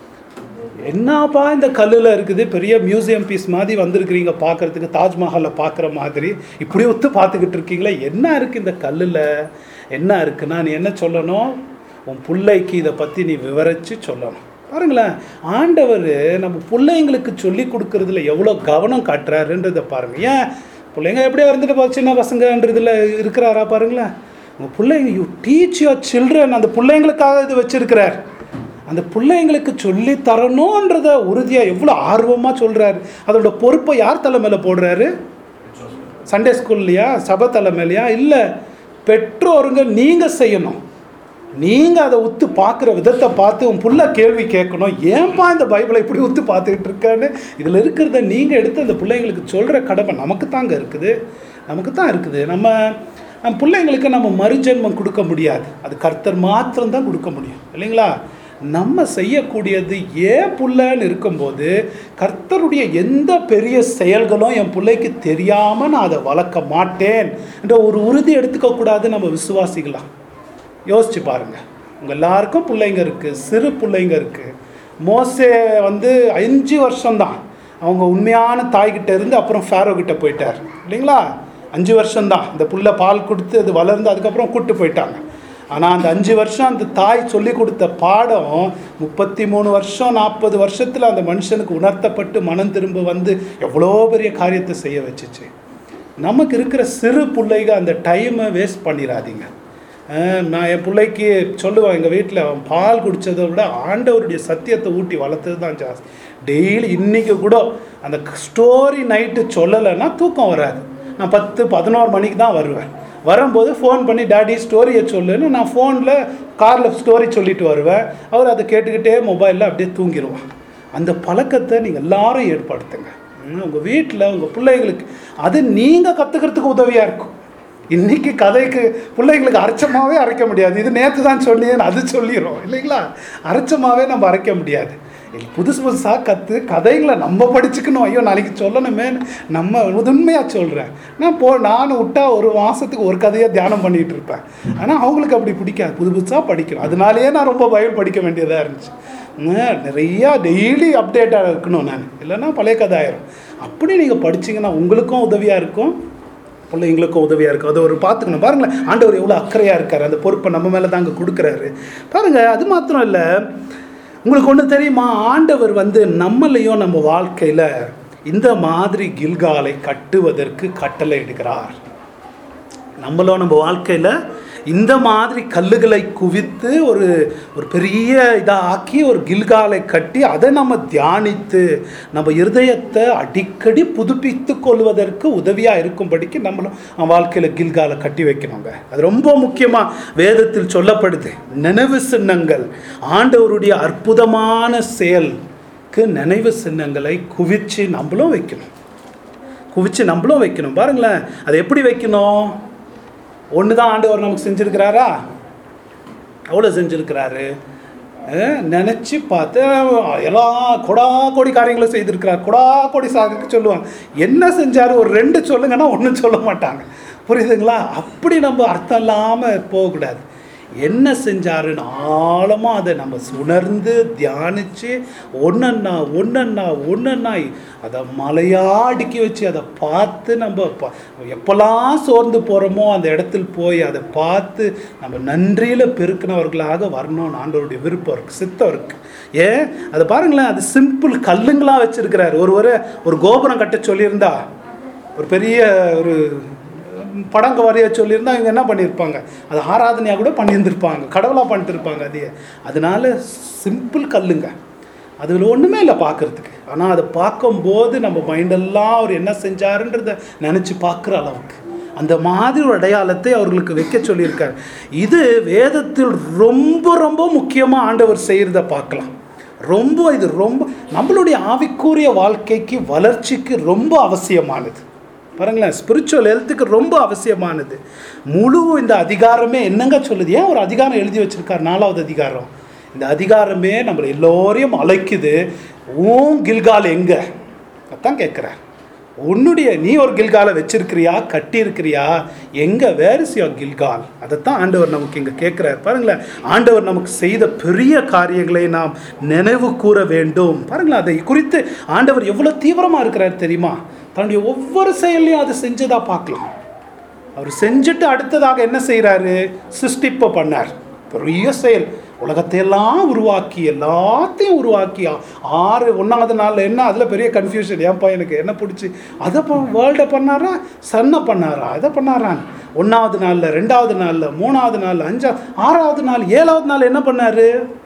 என்னப்பா இந்த கல்லில் இருக்குது பெரிய மியூசியம் பீஸ் மாதிரி வந்திருக்கிறீங்க பார்க்கறதுக்கு தாஜ்மஹாலை பார்க்குற மாதிரி இப்படி ஒத்து பார்த்துக்கிட்டு இருக்கீங்களே என்ன இருக்குது இந்த கல்லில் என்ன இருக்குன்னா நீ என்ன சொல்லணும் உன் பிள்ளைக்கு இதை பற்றி நீ விவரித்து சொல்லணும் பாருங்களேன் ஆண்டவர் நம்ம பிள்ளைங்களுக்கு சொல்லி கொடுக்கறதுல எவ்வளோ கவனம் காட்டுறாருன்றதை பாருங்க ஏன் பிள்ளைங்க எப்படியோ இருந்துட்டு போ சின்ன பசங்கன்றதுல இருக்கிறாரா பாருங்களேன் உங்கள் பிள்ளைங்க யூ டீச் யுவர் சில்ட்ரன் அந்த பிள்ளைங்களுக்காக இது வச்சிருக்கிறார் அந்த பிள்ளைங்களுக்கு சொல்லி தரணுன்றத உறுதியாக எவ்வளோ ஆர்வமாக சொல்கிறாரு அதோட பொறுப்பை யார் தலைமையில போடுறாரு சண்டே ஸ்கூல்லையா சபை தலைமையிலையா இல்லை பெற்றோருங்க நீங்கள் செய்யணும் நீங்கள் அதை உத்து பார்க்குற விதத்தை பார்த்து உன் புள்ள கேள்வி கேட்கணும் ஏன்பா இந்த பைபிளை இப்படி உத்து பார்த்துக்கிட்டு இருக்கான்னு இதில் இருக்கிறத நீங்கள் எடுத்து அந்த பிள்ளைங்களுக்கு சொல்கிற கடமை நமக்கு தாங்க இருக்குது நமக்கு தான் இருக்குது நம்ம நம்ம பிள்ளைங்களுக்கு நம்ம மறுஜென்மம் கொடுக்க முடியாது அது கர்த்தர் மாத்திரம்தான் கொடுக்க முடியும் இல்லைங்களா நம்ம செய்யக்கூடியது ஏன் புள்ளன்னு இருக்கும்போது கர்த்தருடைய எந்த பெரிய செயல்களும் என் பிள்ளைக்கு தெரியாமல் நான் அதை வளர்க்க மாட்டேன் என்ற ஒரு உறுதி எடுத்துக்க கூடாது நம்ம விசுவாசிக்கலாம் யோசிச்சு பாருங்க உங்க எல்லாருக்கும் பிள்ளைங்க இருக்கு சிறு பிள்ளைங்க இருக்கு மோசே வந்து அஞ்சு வருஷம்தான் அவங்க உண்மையான தாய்கிட்ட இருந்து அப்புறம் ஃபேரோ கிட்ட போயிட்டார் இல்லைங்களா அஞ்சு வருஷம்தான் இந்த புள்ள பால் கொடுத்து அது வளர்ந்து அதுக்கப்புறம் கூட்டு போயிட்டாங்க ஆனால் அந்த அஞ்சு வருஷம் அந்த தாய் சொல்லி கொடுத்த பாடம் முப்பத்தி மூணு வருஷம் நாற்பது வருஷத்தில் அந்த மனுஷனுக்கு உணர்த்தப்பட்டு மனம் திரும்ப வந்து எவ்வளோ பெரிய காரியத்தை செய்ய வச்சுச்சு நமக்கு இருக்கிற சிறு பிள்ளைங்க அந்த டைமை வேஸ்ட் பண்ணிடாதீங்க அஹ் நான் என் பிள்ளைக்கு சொல்லுவேன் எங்கள் வீட்டில் அவன் பால் குடித்ததை விட ஆண்டவருடைய சத்தியத்தை ஊட்டி வளர்த்தது தான் ஜாஸ்தி டெய்லி இன்றைக்கி கூட அந்த ஸ்டோரி நைட்டு சொல்லலைன்னா தூக்கம் வராது நான் பத்து பதினோரு மணிக்கு தான் வருவேன் வரும்போது ஃபோன் பண்ணி டாடி ஸ்டோரியை சொல்லுன்னு நான் ஃபோனில் காரில் ஸ்டோரி சொல்லிட்டு வருவேன் அவர் அதை கேட்டுக்கிட்டே மொபைலில் அப்படியே தூங்கிடுவான் அந்த பழக்கத்தை நீங்கள் எல்லாரும் ஏற்படுத்துங்க உங்கள் வீட்டில் உங்கள் பிள்ளைங்களுக்கு அது நீங்கள் கற்றுக்கிறதுக்கு உதவியாக இருக்கும் இன்னைக்கு கதைக்கு பிள்ளைங்களுக்கு அரைச்சமாவே அரைக்க முடியாது இது நேற்று தான் சொன்னேன் அது சொல்லிடும் இல்லைங்களா அரைச்சமாவே நம்ம அரைக்க முடியாது இது புதுசு புதுசாக கற்று கதைகளை நம்ம படிச்சுக்கணும் ஐயோ நாளைக்கு சொல்லணுமே நம்ம உண்மையாக சொல்கிறேன் நான் போ நான் விட்டா ஒரு மாதத்துக்கு ஒரு கதையை தியானம் பண்ணிகிட்டு இருப்பேன் ஆனால் அவங்களுக்கு அப்படி பிடிக்காது புது புதுசாக படிக்கணும் அதனாலேயே நான் ரொம்ப பயம் படிக்க வேண்டியதாக இருந்துச்சு உம், நிறையா டெய்லி அப்டேட்டாக இருக்கணும் நான் இல்லைன்னா பழைய கதை ஆயிரும் அப்படி நீங்கள் படிச்சீங்கன்னா உங்களுக்கும் உதவியாக இருக்கும் பிள்ளைங்களுக்கும் உதவியாக இருக்கும் அதை ஒரு பார்த்துக்கணும் பாருங்களேன் ஆண்டவர் எவ்வளோ அக்கறையாக இருக்கார் அந்த பொறுப்பை நம்ம மேலே தாங்க கொடுக்குறாரு பாருங்கள் அது மாத்திரம் இல்லை உங்களுக்கு ஒன்று தெரியுமா ஆண்டவர் வந்து நம்மளையும் நம்ம வாழ்க்கையில் இந்த மாதிரி கில்காலை கட்டுவதற்கு கட்டளை இடுகிறார் நம்மளும் நம்ம வாழ்க்கையில் இந்த மாதிரி கல்லுகளை குவித்து ஒரு ஒரு பெரிய இதாக ஆக்கி ஒரு கில்காலை கட்டி அதை நம்ம தியானித்து நம்ம இருதயத்தை அடிக்கடி புதுப்பித்து கொள்வதற்கு உதவியாக இருக்கும்படிக்கு நம்மளும் நம்ம வாழ்க்கையில் கில்காலை கட்டி வைக்கணுங்க அது ரொம்ப முக்கியமாக வேதத்தில் சொல்லப்படுது நினைவு சின்னங்கள் ஆண்டவருடைய அற்புதமான செயலுக்கு நினைவு சின்னங்களை குவிச்சு நம்மளும் வைக்கணும் குவிச்சு நம்மளும் வைக்கணும் பாருங்களேன் அதை எப்படி வைக்கணும் ஒன்று தான் ஆண்டவர் நமக்கு செஞ்சுருக்கிறாரா எவ்வளோ செஞ்சுருக்கிறாரு நினச்சி பார்த்து எல்லா கொடா கோடி காரியங்களும் செய்திருக்கிறார் கொடா கோடி சாகுக்கு சொல்லுவாங்க என்ன செஞ்சார் ஒரு ரெண்டு சொல்லுங்கன்னா ஒன்றும் சொல்ல மாட்டாங்க புரியுதுங்களா அப்படி நம்ம அர்த்தம் இல்லாமல் போகக்கூடாது என்ன செஞ்சாருன்னு ஆழமாக அதை நம்ம உணர்ந்து தியானித்து ஒன்றா ஒன்றா ஒன்றா அதை மலையாக அடுக்கி வச்சு அதை பார்த்து நம்ம ப- எப்போல்லாம் சோர்ந்து போகிறோமோ அந்த இடத்துல போய் அதை பார்த்து நம்ம நன்றியில் பெருக்கினவர்களாக வரணும்னு ஆண்டவருடைய விருப்பம் இருக்குது சித்தம் இருக்குது ஏன் அதை பாருங்களேன் அது சிம்பிள் கல்லுங்களாக வச்சுருக்கிறார் ஒரு ஒரு ஒரு கோபுரம் கட்ட சொல்லியிருந்தா ஒரு பெரிய ஒரு படங்க வரைய சொல்லியிருந்தா இவங்க என்ன பண்ணியிருப்பாங்க அது ஆராதனையாக கூட பண்ணியிருந்திருப்பாங்க கடவுளாக பண்ணிட்டு இருப்பாங்க அதையே அதனால சிம்பிள் கல்லுங்க அதில் ஒன்றுமே இல்லை பார்க்கறதுக்கு ஆனால் அதை பார்க்கும்போது நம்ம மைண்டெல்லாம் அவர் என்ன செஞ்சாருன்றத நினச்சி பார்க்குற அளவுக்கு அந்த மாதிரி ஒரு அடையாளத்தை அவர்களுக்கு வைக்க சொல்லியிருக்காரு இது வேதத்தில் ரொம்ப ரொம்ப முக்கியமாக ஆண்டவர் செய்கிறத பார்க்கலாம் ரொம்ப இது ரொம்ப நம்மளுடைய ஆவிக்குரிய வாழ்க்கைக்கு வளர்ச்சிக்கு ரொம்ப அவசியமானது பாருங்களேன் ஸ்பிரிச்சுவல் ஹெல்த்துக்கு ரொம்ப அவசியமானது முழு இந்த அதிகாரமே என்னங்க சொல்லுது ஏன் ஒரு அதிகாரம் எழுதி வச்சிருக்கார் நாலாவது அதிகாரம் இந்த அதிகாரமே நம்மளை எல்லோரையும் அழைக்குது ஊன் கில்கால் எங்க அதான் கேட்குறார் உன்னுடைய நீ ஒரு கில்காலை வச்சிருக்கிறியா கட்டி இருக்கிறியா எங்க வேர் இஸ் யோர் கில்கால் அதைத்தான் ஆண்டவர் நமக்கு இங்க கேட்கிறார் பாருங்களேன் ஆண்டவர் நமக்கு செய்த பெரிய காரியங்களை நாம் நினைவு கூற வேண்டும் பாருங்களேன் அதை குறித்து ஆண்டவர் எவ்வளவு தீவிரமா இருக்கிறார் தெரியுமா தன்னுடைய ஒவ்வொரு செயலையும் அதை செஞ்சதா பார்க்கலாம் அவர் செஞ்சுட்டு அடுத்ததாக என்ன செய்கிறாரு சிருஷ்டிப்பை பண்ணார் பெரிய செயல் உலகத்தையெல்லாம் உருவாக்கி எல்லாத்தையும் உருவாக்கி ஆ- ஆறு ஒன்றாவது நாளில் என்ன அதில் பெரிய கன்ஃபியூஷன் ஏன்ப்பா எனக்கு என்ன பிடிச்சி அதை வேர்ல்டை பண்ணாரா சன்னை பண்ணாரா இதை பண்ணாரான் ஒன்றாவது நாளில் ரெண்டாவது நாளில் மூணாவது நாள் அஞ்சா ஆறாவது நாள் ஏழாவது நாள் என்ன பண்ணாரு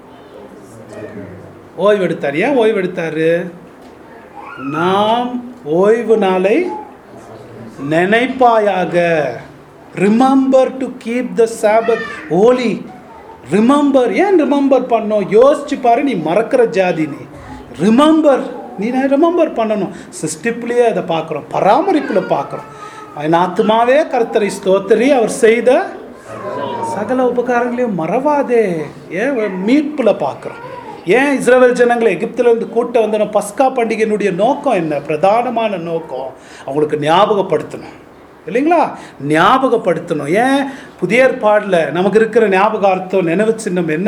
ஓய்வு எடுத்தார் ஏன் ஓய்வு எடுத்தாரு நாம் ஓய்வு நாளை நினைப்பாயாக remember to keep the sabbath holy remember ஏன் ரிமெம்பர் பண்ணோம் யோசிச்சு பாரு நீ மறக்கிற ஜாதி நீ ரிமெம்பர் நீ ரிமெம்பர் பண்ணணும் சிஸ்டிப்லேயே அதை பார்க்குறோம் பராமரிப்பில் பார்க்குறோம் என் ஆத்மாவே கர்த்தரை ஸ்தோத்திரி அவர் செய்த சகல உபகாரங்களையும் மறவாதே ஏன் மீட்பில் பார்க்குறோம் ஏன் இஸ்ரவேல் ஜனங்களை எகிப்திலிருந்து கூட்ட வந்த பஸ்கா பண்டிகையினுடைய நோக்கம் என்ன பிரதானமான நோக்கம் அவங்களுக்கு ஞாபகப்படுத்தணும் இல்லைங்களா ஞாபகப்படுத்தணும் ஏன் புதிய ஏற்பாடில் நமக்கு இருக்கிற ஞாபகார்த்தம் நினைவு சின்னம் என்ன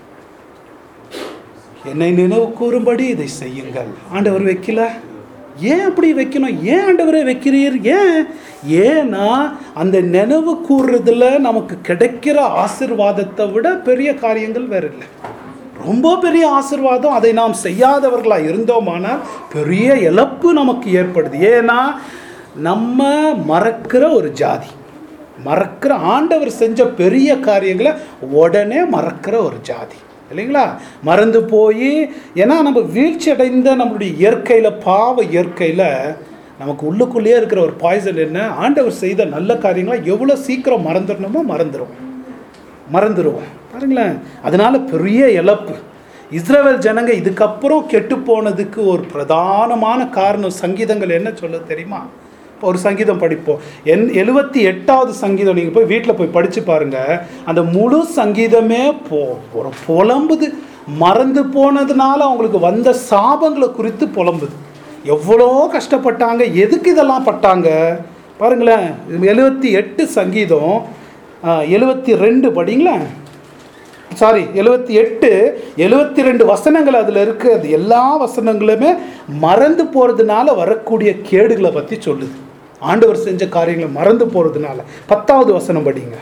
என்னை நினைவு கூறும்படி இதை செய்யுங்கள் ஆண்டவர் வைக்கல ஏன் அப்படி வைக்கணும் ஏன் ஆண்டவரே வைக்கிறீர் ஏன் ஏன்னா அந்த நினைவு கூறுறதுல நமக்கு கிடைக்கிற ஆசிர்வாதத்தை விட பெரிய காரியங்கள் வேற இல்லை ரொம்ப பெரிய ஆசிர்வாதம் அதை நாம் செய்யாதவர்களா இருந்தோமானால் பெரிய இழப்பு நமக்கு ஏற்படுது ஏன்னா நம்ம மறக்கிற ஒரு ஜாதி மறக்கிற ஆண்டவர் செஞ்ச பெரிய காரியங்களை உடனே மறக்கிற ஒரு ஜாதி இல்லைங்களா மறந்து போய் ஏன்னா நம்ம வீழ்ச்சி அடைந்த நம்மளுடைய இயற்கையில் பாவ இயற்கையில் நமக்கு உள்ளுக்குள்ளேயே இருக்கிற ஒரு பாய்சன் என்ன ஆண்டவர் செய்த நல்ல காரியங்களை எவ்வளோ சீக்கிரம் மறந்துடணுமோ மறந்துடுவோம் மறந்துடுவோம் பாருங்களேன் அதனால பெரிய இழப்பு இஸ்ரவேல் ஜனங்க இதுக்கப்புறம் கெட்டு போனதுக்கு ஒரு பிரதானமான காரணம் சங்கீதங்கள் என்ன சொல்ல தெரியுமா இப்போ ஒரு சங்கீதம் படிப்போம் என் எழுபத்தி எட்டாவது சங்கீதம் நீங்கள் போய் வீட்டில் போய் படித்து பாருங்க அந்த முழு சங்கீதமே போ ஒரு புலம்புது மறந்து போனதுனால அவங்களுக்கு வந்த சாபங்களை குறித்து புலம்புது எவ்வளோ கஷ்டப்பட்டாங்க எதுக்கு இதெல்லாம் பட்டாங்க பாருங்களேன் எழுபத்தி எட்டு சங்கீதம் எழுபத்தி ரெண்டு படிங்களேன் சாரி எழுபத்தி எட்டு எழுபத்தி ரெண்டு வசனங்கள் அதில் இருக்கு அது எல்லா வசனங்களுமே மறந்து போகிறதுனால வரக்கூடிய கேடுகளை பற்றி சொல்லுது ஆண்டவர் செஞ்ச காரியங்களை மறந்து போகிறதுனால பத்தாவது வசனம் படிங்க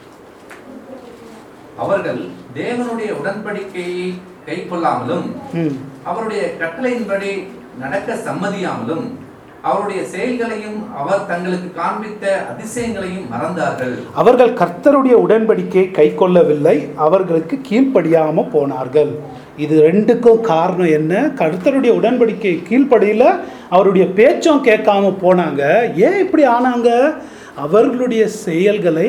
அவர்கள் தேவனுடைய உடன்படிக்கையை கைக்கொள்ளாமலும் ம் அவருடைய கட்டளையின்படி நடக்க சம்மதியாமலும் அவருடைய செயல்களையும் அவர் தங்களுக்கு காண்பித்த அதிசயங்களையும் மறந்தார்கள் அவர்கள் கர்த்தருடைய உடன்படிக்கையை கை கொள்ளவில்லை அவர்களுக்கு கீழ்ப்படியாம போனார்கள் இது ரெண்டுக்கும் காரணம் என்ன கர்த்தருடைய உடன்படிக்கை கீழ்ப்படியில அவருடைய பேச்சும் கேட்காம போனாங்க ஏன் இப்படி ஆனாங்க அவர்களுடைய செயல்களை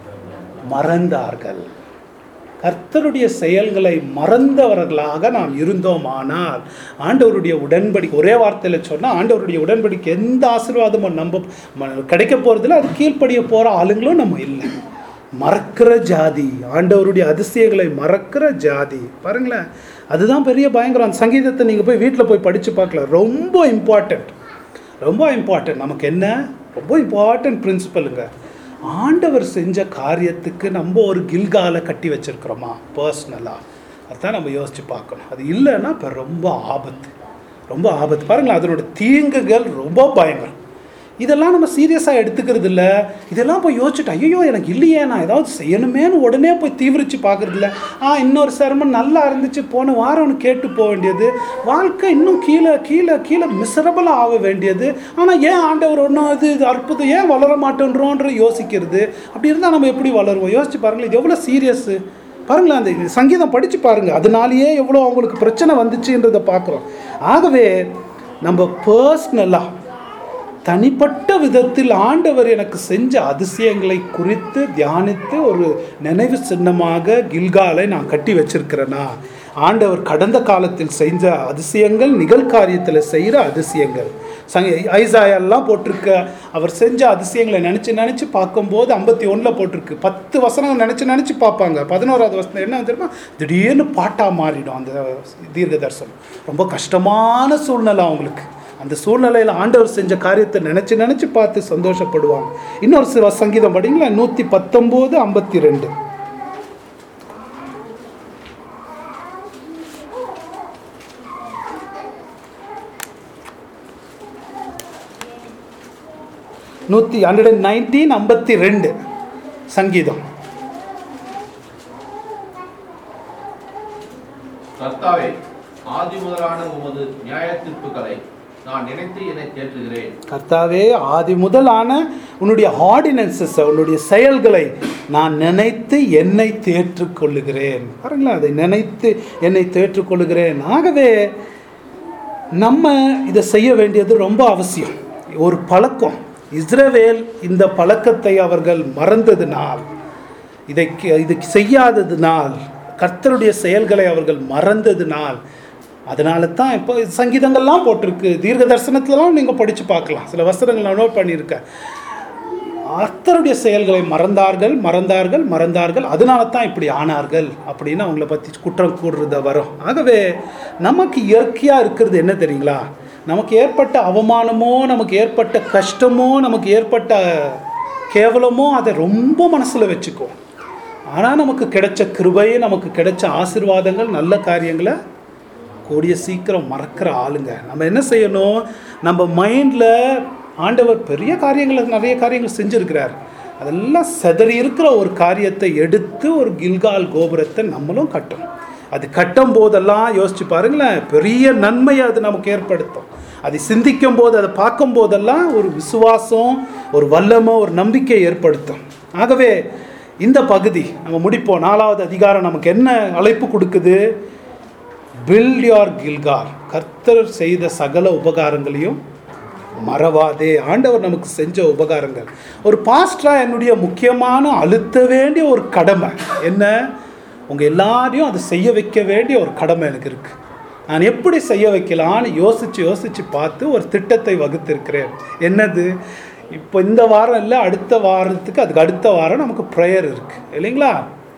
மறந்தார்கள் கர்த்தருடைய செயல்களை மறந்தவர்களாக நாம் இருந்தோமானால் ஆண்டவருடைய உடன்படிக்கை ஒரே வார்த்தையில் சொன்னால் ஆண்டவருடைய உடன்படிக்கை எந்த ஆசீர்வாதமும் நம்ம ம- கிடைக்க போகிறதில்ல அது கீழ்ப்படிய போகிற ஆளுங்களும் நம்ம இல்லை மறக்கிற ஜாதி ஆண்டவருடைய அதிசயங்களை மறக்கிற ஜாதி பாருங்களேன் அதுதான் பெரிய பயங்கரம் அந்த சங்கீதத்தை நீங்கள் போய் வீட்டில் போய் படித்து பார்க்கலாம் ரொம்ப இம்பார்ட்டண்ட் ரொம்ப இம்பார்ட்டன்ட் நமக்கு என்ன ரொம்ப இம்பார்ட்டன்ட் பிரின்சிபலுங்க ஆண்டவர் செஞ்ச காரியத்துக்கு நம்ம ஒரு கில்காலை கட்டி வச்சிருக்கிறோமா பர்சனலாக அதான் நம்ம யோசிச்சு பார்க்கணும் அது இல்லைன்னா இப்போ ரொம்ப ஆபத்து ரொம்ப ஆபத்து பாருங்களேன் அதனோட தீங்குகள் ரொம்ப பயங்கரம் இதெல்லாம் நம்ம சீரியஸாக எடுத்துக்கிறது இல்லை இதெல்லாம் போய் யோசிச்சுட்டு ஐயோ எனக்கு இல்லையே நான் ஏதாவது செய்யணுமேன்னு உடனே போய் தீவிரிச்சு பார்க்கறது இல்ல ஆ இன்னொரு சிரமம் நல்லா இருந்துச்சு போன வாரம்னு கேட்டு போக வேண்டியது வாழ்க்கை இன்னும் கீழே கீழே கீழே மிசரபிளாக ஆக வேண்டியது ஆனால் ஏன் ஆண்டவர் ஒன்றும் இது இது அற்புதம் ஏன் வளர மாட்டேன்றோன்ற யோசிக்கிறது அப்படி இருந்தால் நம்ம எப்படி வளருவோம் யோசிச்சு பாருங்களேன் இது எவ்வளோ சீரியஸு பாருங்களேன் அந்த சங்கீதம் படித்து பாருங்க அதனாலேயே எவ்வளோ அவங்களுக்கு பிரச்சனை வந்துச்சுன்றதை பார்க்குறோம் ஆகவே நம்ம பர்சனலாக தனிப்பட்ட விதத்தில் ஆண்டவர் எனக்கு செஞ்ச அதிசயங்களை குறித்து தியானித்து ஒரு நினைவு சின்னமாக கில்காலை நான் கட்டி வச்சிருக்கிறேனா ஆண்டவர் கடந்த காலத்தில் செஞ்ச அதிசயங்கள் நிகழ்காரியத்தில் செய்கிற அதிசயங்கள் சங்க ஐசாயெல்லாம் போட்டிருக்க அவர் செஞ்ச அதிசயங்களை நினச்சி நினச்சி பார்க்கும்போது ஐம்பத்தி ஒன்றில் போட்டிருக்கு பத்து வசனம் நினச்சி நினச்சி பார்ப்பாங்க பதினோராவது வசனம் என்ன தெரியுமா திடீர்னு பாட்டாக மாறிடும் அந்த தீர்க்க தரிசனம் ரொம்ப கஷ்டமான சூழ்நிலை அவங்களுக்கு அந்த சூழ்நிலையில் ஆண்டவர் செஞ்ச காரியத்தை நினச்சி நினச்சி பார்த்து சந்தோஷப்படுவாங்க இன்னொரு சில சங்கீதம் படிங்களா நூற்றி பத்தொம்போது ஐம்பத்தி ரெண்டு நூற்றி ஹண்ட்ரட் அண்ட் நைன்டீன் ஐம்பத்தி ரெண்டு சங்கீதம் கர்த்தாவே ஆதி முதலான உமது நியாய தீர்ப்புகளை நான் நினைத்து என்னை தேற்றுகிறேன் கர்த்தாவே ஆதி முதலான உன்னுடைய ஆர்டினன்சஸ் உன்னுடைய செயல்களை நான் நினைத்து என்னை தேற்றுக்கொள்ளுகிறேன் பாருங்களேன் அதை நினைத்து என்னை தேற்றுக்கொள்ளுகிறேன் ஆகவே நம்ம இதை செய்ய வேண்டியது ரொம்ப அவசியம் ஒரு பழக்கம் இஸ்ரவேல் இந்த பழக்கத்தை அவர்கள் மறந்ததினால் இதை இது செய்யாததினால் கர்த்தருடைய செயல்களை அவர்கள் மறந்ததினால் அதனால தான் இப்போ சங்கீதங்கள்லாம் போட்டிருக்கு தீர்க்க தரிசனத்துலலாம் நீங்கள் படித்து பார்க்கலாம் சில வசனங்கள் நான் நோட் பண்ணியிருக்கேன் கர்த்தருடைய செயல்களை மறந்தார்கள் மறந்தார்கள் மறந்தார்கள் அதனால தான் இப்படி ஆனார்கள் அப்படின்னு அவங்கள பற்றி குற்றம் கூடுறத வரும் ஆகவே நமக்கு இயற்கையாக இருக்கிறது என்ன தெரியுங்களா நமக்கு ஏற்பட்ட அவமானமோ நமக்கு ஏற்பட்ட கஷ்டமோ நமக்கு ஏற்பட்ட கேவலமோ அதை ரொம்ப மனசில் வச்சுக்குவோம் ஆனால் நமக்கு கிடைச்ச கிருபை நமக்கு கிடைச்ச ஆசீர்வாதங்கள் நல்ல காரியங்களை கூடிய சீக்கிரம் மறக்கிற ஆளுங்க நம்ம என்ன செய்யணும் நம்ம மைண்டில் ஆண்டவர் பெரிய காரியங்களை நிறைய காரியங்கள் செஞ்சுருக்கிறார் அதெல்லாம் செதறி இருக்கிற ஒரு காரியத்தை எடுத்து ஒரு கில்கால் கோபுரத்தை நம்மளும் கட்டணும் அது கட்டும் போதெல்லாம் யோசிச்சு பாருங்களேன் பெரிய நன்மையை அது நமக்கு ஏற்படுத்தும் அதை சிந்திக்கும் போது அதை பார்க்கும் போதெல்லாம் ஒரு விசுவாசம் ஒரு வல்லமை ஒரு நம்பிக்கை ஏற்படுத்தும் ஆகவே இந்த பகுதி நம்ம முடிப்போம் நாலாவது அதிகாரம் நமக்கு என்ன அழைப்பு கொடுக்குது பில்ட் யோர் கில்கார் கர்த்தர் செய்த சகல உபகாரங்களையும் மறவாதே ஆண்டவர் நமக்கு செஞ்ச உபகாரங்கள் ஒரு பாஸ்டரா என்னுடைய முக்கியமான அழுத்த வேண்டிய ஒரு கடமை என்ன உங்கள் எல்லாரையும் அதை செய்ய வைக்க வேண்டிய ஒரு கடமை எனக்கு இருக்கு நான் எப்படி செய்ய வைக்கலான்னு யோசித்து யோசித்து பார்த்து ஒரு திட்டத்தை வகுத்திருக்கிறேன் என்னது இப்போ இந்த வாரம் இல்லை அடுத்த வாரத்துக்கு அதுக்கு அடுத்த வாரம் நமக்கு ப்ரேயர் இருக்குது இல்லைங்களா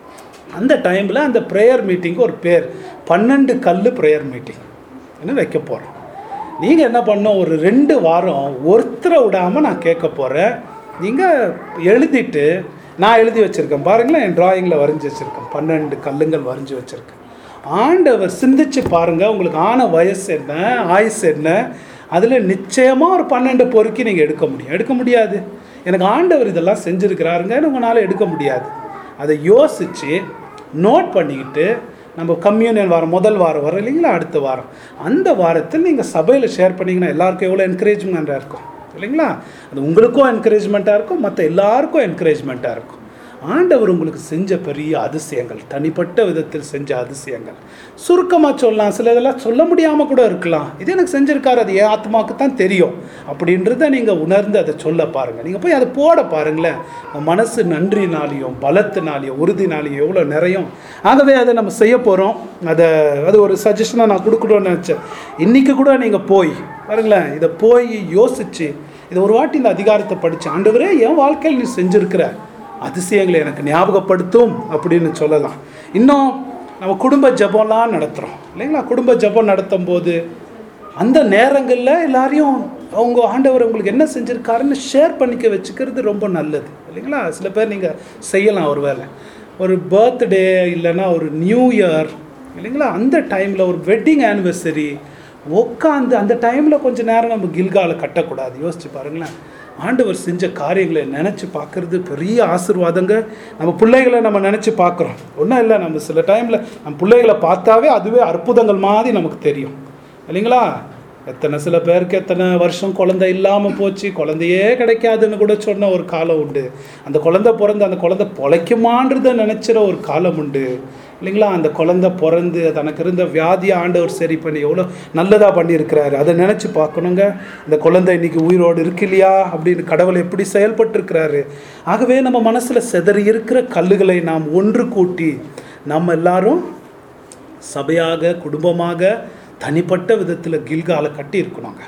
அந்த டைமில் அந்த ப்ரேயர் மீட்டிங்க்கு ஒரு பேர் பன்னெண்டு கல் ப்ரேயர் மீட்டிங் என்ன வைக்க போகிறோம் நீங்கள் என்ன பண்ணோம் ஒரு ரெண்டு வாரம் ஒருத்தரை விடாமல் நான் கேட்க போகிறேன் நீங்கள் எழுதிட்டு நான் எழுதி வச்சுருக்கேன் பாருங்களேன் என் ட்ராயிங்கில் வரைஞ்சி வச்சுருக்கேன் பன்னெண்டு கல்லுங்கள் வரைஞ்சி வச்சுருக்கேன் ஆண்டவர் சிந்திச்சு பாருங்கள் உங்களுக்கு ஆன வயசு என்ன ஆயுசு என்ன அதில் நிச்சயமாக ஒரு பன்னெண்டு பொறுக்கி நீங்கள் எடுக்க முடியும் எடுக்க முடியாது எனக்கு ஆண்டவர் இதெல்லாம் செஞ்சுருக்கிறாருங்கன்னு உங்களால் எடுக்க முடியாது அதை யோசித்து நோட் பண்ணிக்கிட்டு நம்ம கம்யூனியன் வாரம் முதல் வாரம் வரும் இல்லைங்களா அடுத்த வாரம் அந்த வாரத்தில் நீங்கள் சபையில் ஷேர் பண்ணிங்கன்னா எல்லாருக்கும் எவ்வளோ என்கரேஜ்மெண்ட்டாக இருக்கும் இல்லைங்களா அது உங்களுக்கும் என்கரேஜ்மெண்ட்டாக இருக்கும் மற்ற எல்லாருக்கும் என்கரேஜ்மெண்ட்டாக இருக்கும் ஆண்டவர் உங்களுக்கு செஞ்ச பெரிய அதிசயங்கள் தனிப்பட்ட விதத்தில் செஞ்ச அதிசயங்கள் சுருக்கமாக சொல்லலாம் சில இதெல்லாம் சொல்ல முடியாமல் கூட இருக்கலாம் இது எனக்கு செஞ்சுருக்காரு அது என் ஆத்மாவுக்கு தான் தெரியும் அப்படின்றத நீங்கள் உணர்ந்து அதை சொல்ல பாருங்கள் நீங்கள் போய் அதை போட பாருங்களேன் நம்ம மனசு நன்றினாலையும் பலத்தினாலையும் உறுதினாலையும் எவ்வளோ நிறையும் ஆகவே அதை நம்ம செய்ய போகிறோம் அதை அது ஒரு சஜஷனாக நான் கொடுக்கணும்னு நினச்சேன் இன்றைக்கி கூட நீங்கள் போய் பாருங்களேன் இதை போய் யோசித்து இதை ஒரு வாட்டி இந்த அதிகாரத்தை படித்து ஆண்டவரே என் வாழ்க்கையில் நீ செஞ்சுருக்கிற அதிசயங்களை எனக்கு ஞாபகப்படுத்தும் அப்படின்னு சொல்லலாம் இன்னும் நம்ம குடும்ப ஜபம்லாம் நடத்துகிறோம் இல்லைங்களா குடும்ப ஜபம் நடத்தும் போது அந்த நேரங்களில் எல்லாரையும் அவங்க ஆண்டவர் உங்களுக்கு என்ன செஞ்சுருக்காருன்னு ஷேர் பண்ணிக்க வச்சுக்கிறது ரொம்ப நல்லது இல்லைங்களா சில பேர் நீங்கள் செய்யலாம் ஒரு வேலை ஒரு பர்த்டே இல்லைன்னா ஒரு நியூ இயர் இல்லைங்களா அந்த டைமில் ஒரு வெட்டிங் ஆனிவர்சரி உட்காந்து அந்த டைமில் கொஞ்சம் நேரம் நம்ம கில்கால கட்டக்கூடாது யோசிச்சு பாருங்களேன் ஆண்டவர் செஞ்ச காரியங்களை நினச்சி பார்க்குறது பெரிய ஆசிர்வாதங்க நம்ம பிள்ளைகளை நம்ம நினச்சி பார்க்குறோம் ஒன்றும் இல்லை நம்ம சில டைமில் நம்ம பிள்ளைகளை பார்த்தாவே அதுவே அற்புதங்கள் மாதிரி நமக்கு தெரியும் இல்லைங்களா எத்தனை சில பேருக்கு எத்தனை வருஷம் குழந்தை இல்லாமல் போச்சு குழந்தையே கிடைக்காதுன்னு கூட சொன்ன ஒரு காலம் உண்டு அந்த குழந்தை பிறந்து அந்த குழந்தை பொழைக்குமான்றதை நினச்சிற ஒரு காலம் உண்டு இல்லைங்களா அந்த குழந்தை பிறந்து தனக்கு இருந்த வியாதியை ஆண்டவர் சரி பண்ணி எவ்வளோ நல்லதாக பண்ணியிருக்கிறாரு அதை நினச்சி பார்க்கணுங்க இந்த குழந்தை இன்னைக்கு உயிரோடு இருக்கு இல்லையா அப்படின்னு கடவுள் எப்படி செயல்பட்டிருக்கிறாரு ஆகவே நம்ம மனசில் செதறி இருக்கிற கல்லுகளை நாம் ஒன்று கூட்டி நம்ம எல்லாரும் சபையாக குடும்பமாக தனிப்பட்ட விதத்தில் கில்கால கட்டி இருக்கணுங்க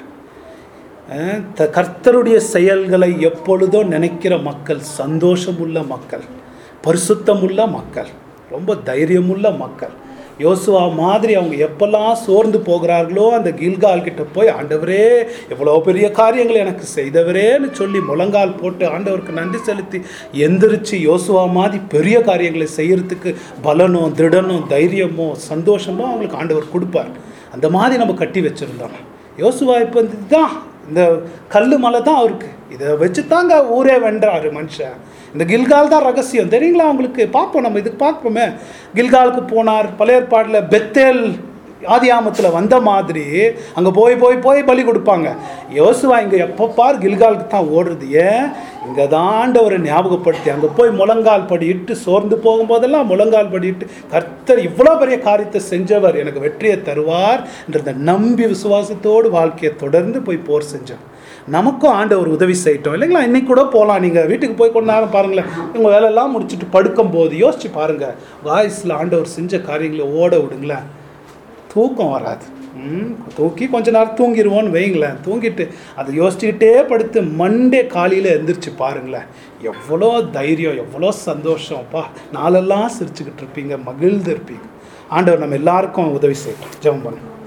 அஹ் த கர்த்தருடைய செயல்களை எப்பொழுதும் நினைக்கிற மக்கள் சந்தோஷமுள்ள மக்கள் பரிசுத்தமுள்ள மக்கள் ரொம்ப தைரியமுள்ள மக்கள் யோசுவா மாதிரி அவங்க எப்பெல்லாம் சோர்ந்து போகிறார்களோ அந்த கில்கால் கிட்ட போய் ஆண்டவரே எவ்வளோ பெரிய காரியங்களை எனக்கு செய்தவரேன்னு சொல்லி முழங்கால் போட்டு ஆண்டவருக்கு நன்றி செலுத்தி எந்திரிச்சு யோசுவா மாதிரி பெரிய காரியங்களை செய்யறதுக்கு பலனும் திடனும் தைரியமும் சந்தோஷமும் அவங்களுக்கு ஆண்டவர் கொடுப்பார் அந்த மாதிரி நம்ம கட்டி வச்சுருந்தோம் யோசுவா இப்போ இதுதான் இந்த கல் மலை தான் அவருக்கு இதை வச்சு தாங்க ஊரே வென்றாரு மனுஷன் இந்த கில்கால் தான் ரகசியம் தெரியுங்களா அவங்களுக்கு பார்ப்போம் நம்ம இதுக்கு பார்ப்போமே கில்காலுக்கு போனார் பழைய ஏற்பாட்டில் பெத்தேல் ஆதியாமத்தில் வந்த மாதிரி அங்கே போய் போய் போய் பலி கொடுப்பாங்க யோசுவா இங்கே எப்போ பார் கில்காலுக்கு தான் ஓடுறது ஏன் இங்கே தாண்டவரை ஞாபகப்படுத்தி அங்கே போய் முழங்கால் படியிட்டு சோர்ந்து போகும்போதெல்லாம் முழங்கால் படியிட்டு கர்த்தர் இவ்வளோ பெரிய காரியத்தை செஞ்சவர் எனக்கு வெற்றியை தருவார் என்ற நம்பி விசுவாசத்தோடு வாழ்க்கையை தொடர்ந்து போய் போர் செஞ்சோம் நமக்கும் ஆண்டவர் உதவி செய்யட்டும் இல்லைங்களா இன்னைக்கு கூட போகலாம் நீங்கள் வீட்டுக்கு போய் கொஞ்ச நேரம் பாருங்களேன் உங்கள் வேலையெல்லாம் முடிச்சுட்டு படுக்கும் போது யோசிச்சு பாருங்கள் வாய்ஸில் ஆண்டவர் செஞ்ச காரியங்களை ஓட விடுங்களேன் தூக்கம் வராது ம், தூக்கி கொஞ்ச நேரம் தூங்கிடுவோன்னு வைங்களேன் தூங்கிட்டு அதை யோசிச்சுக்கிட்டே படுத்து மண்டே காலையில் எந்திரிச்சு பாருங்களேன் எவ்வளோ தைரியம் எவ்வளோ சந்தோஷம்ப்பா நாளெல்லாம் சிரிச்சுக்கிட்டு இருப்பீங்க மகிழ்ந்து இருப்பீங்க ஆண்டவர் நம்ம எல்லாருக்கும் உதவி செய்யட்டும் ஜெபம் பண்ணும்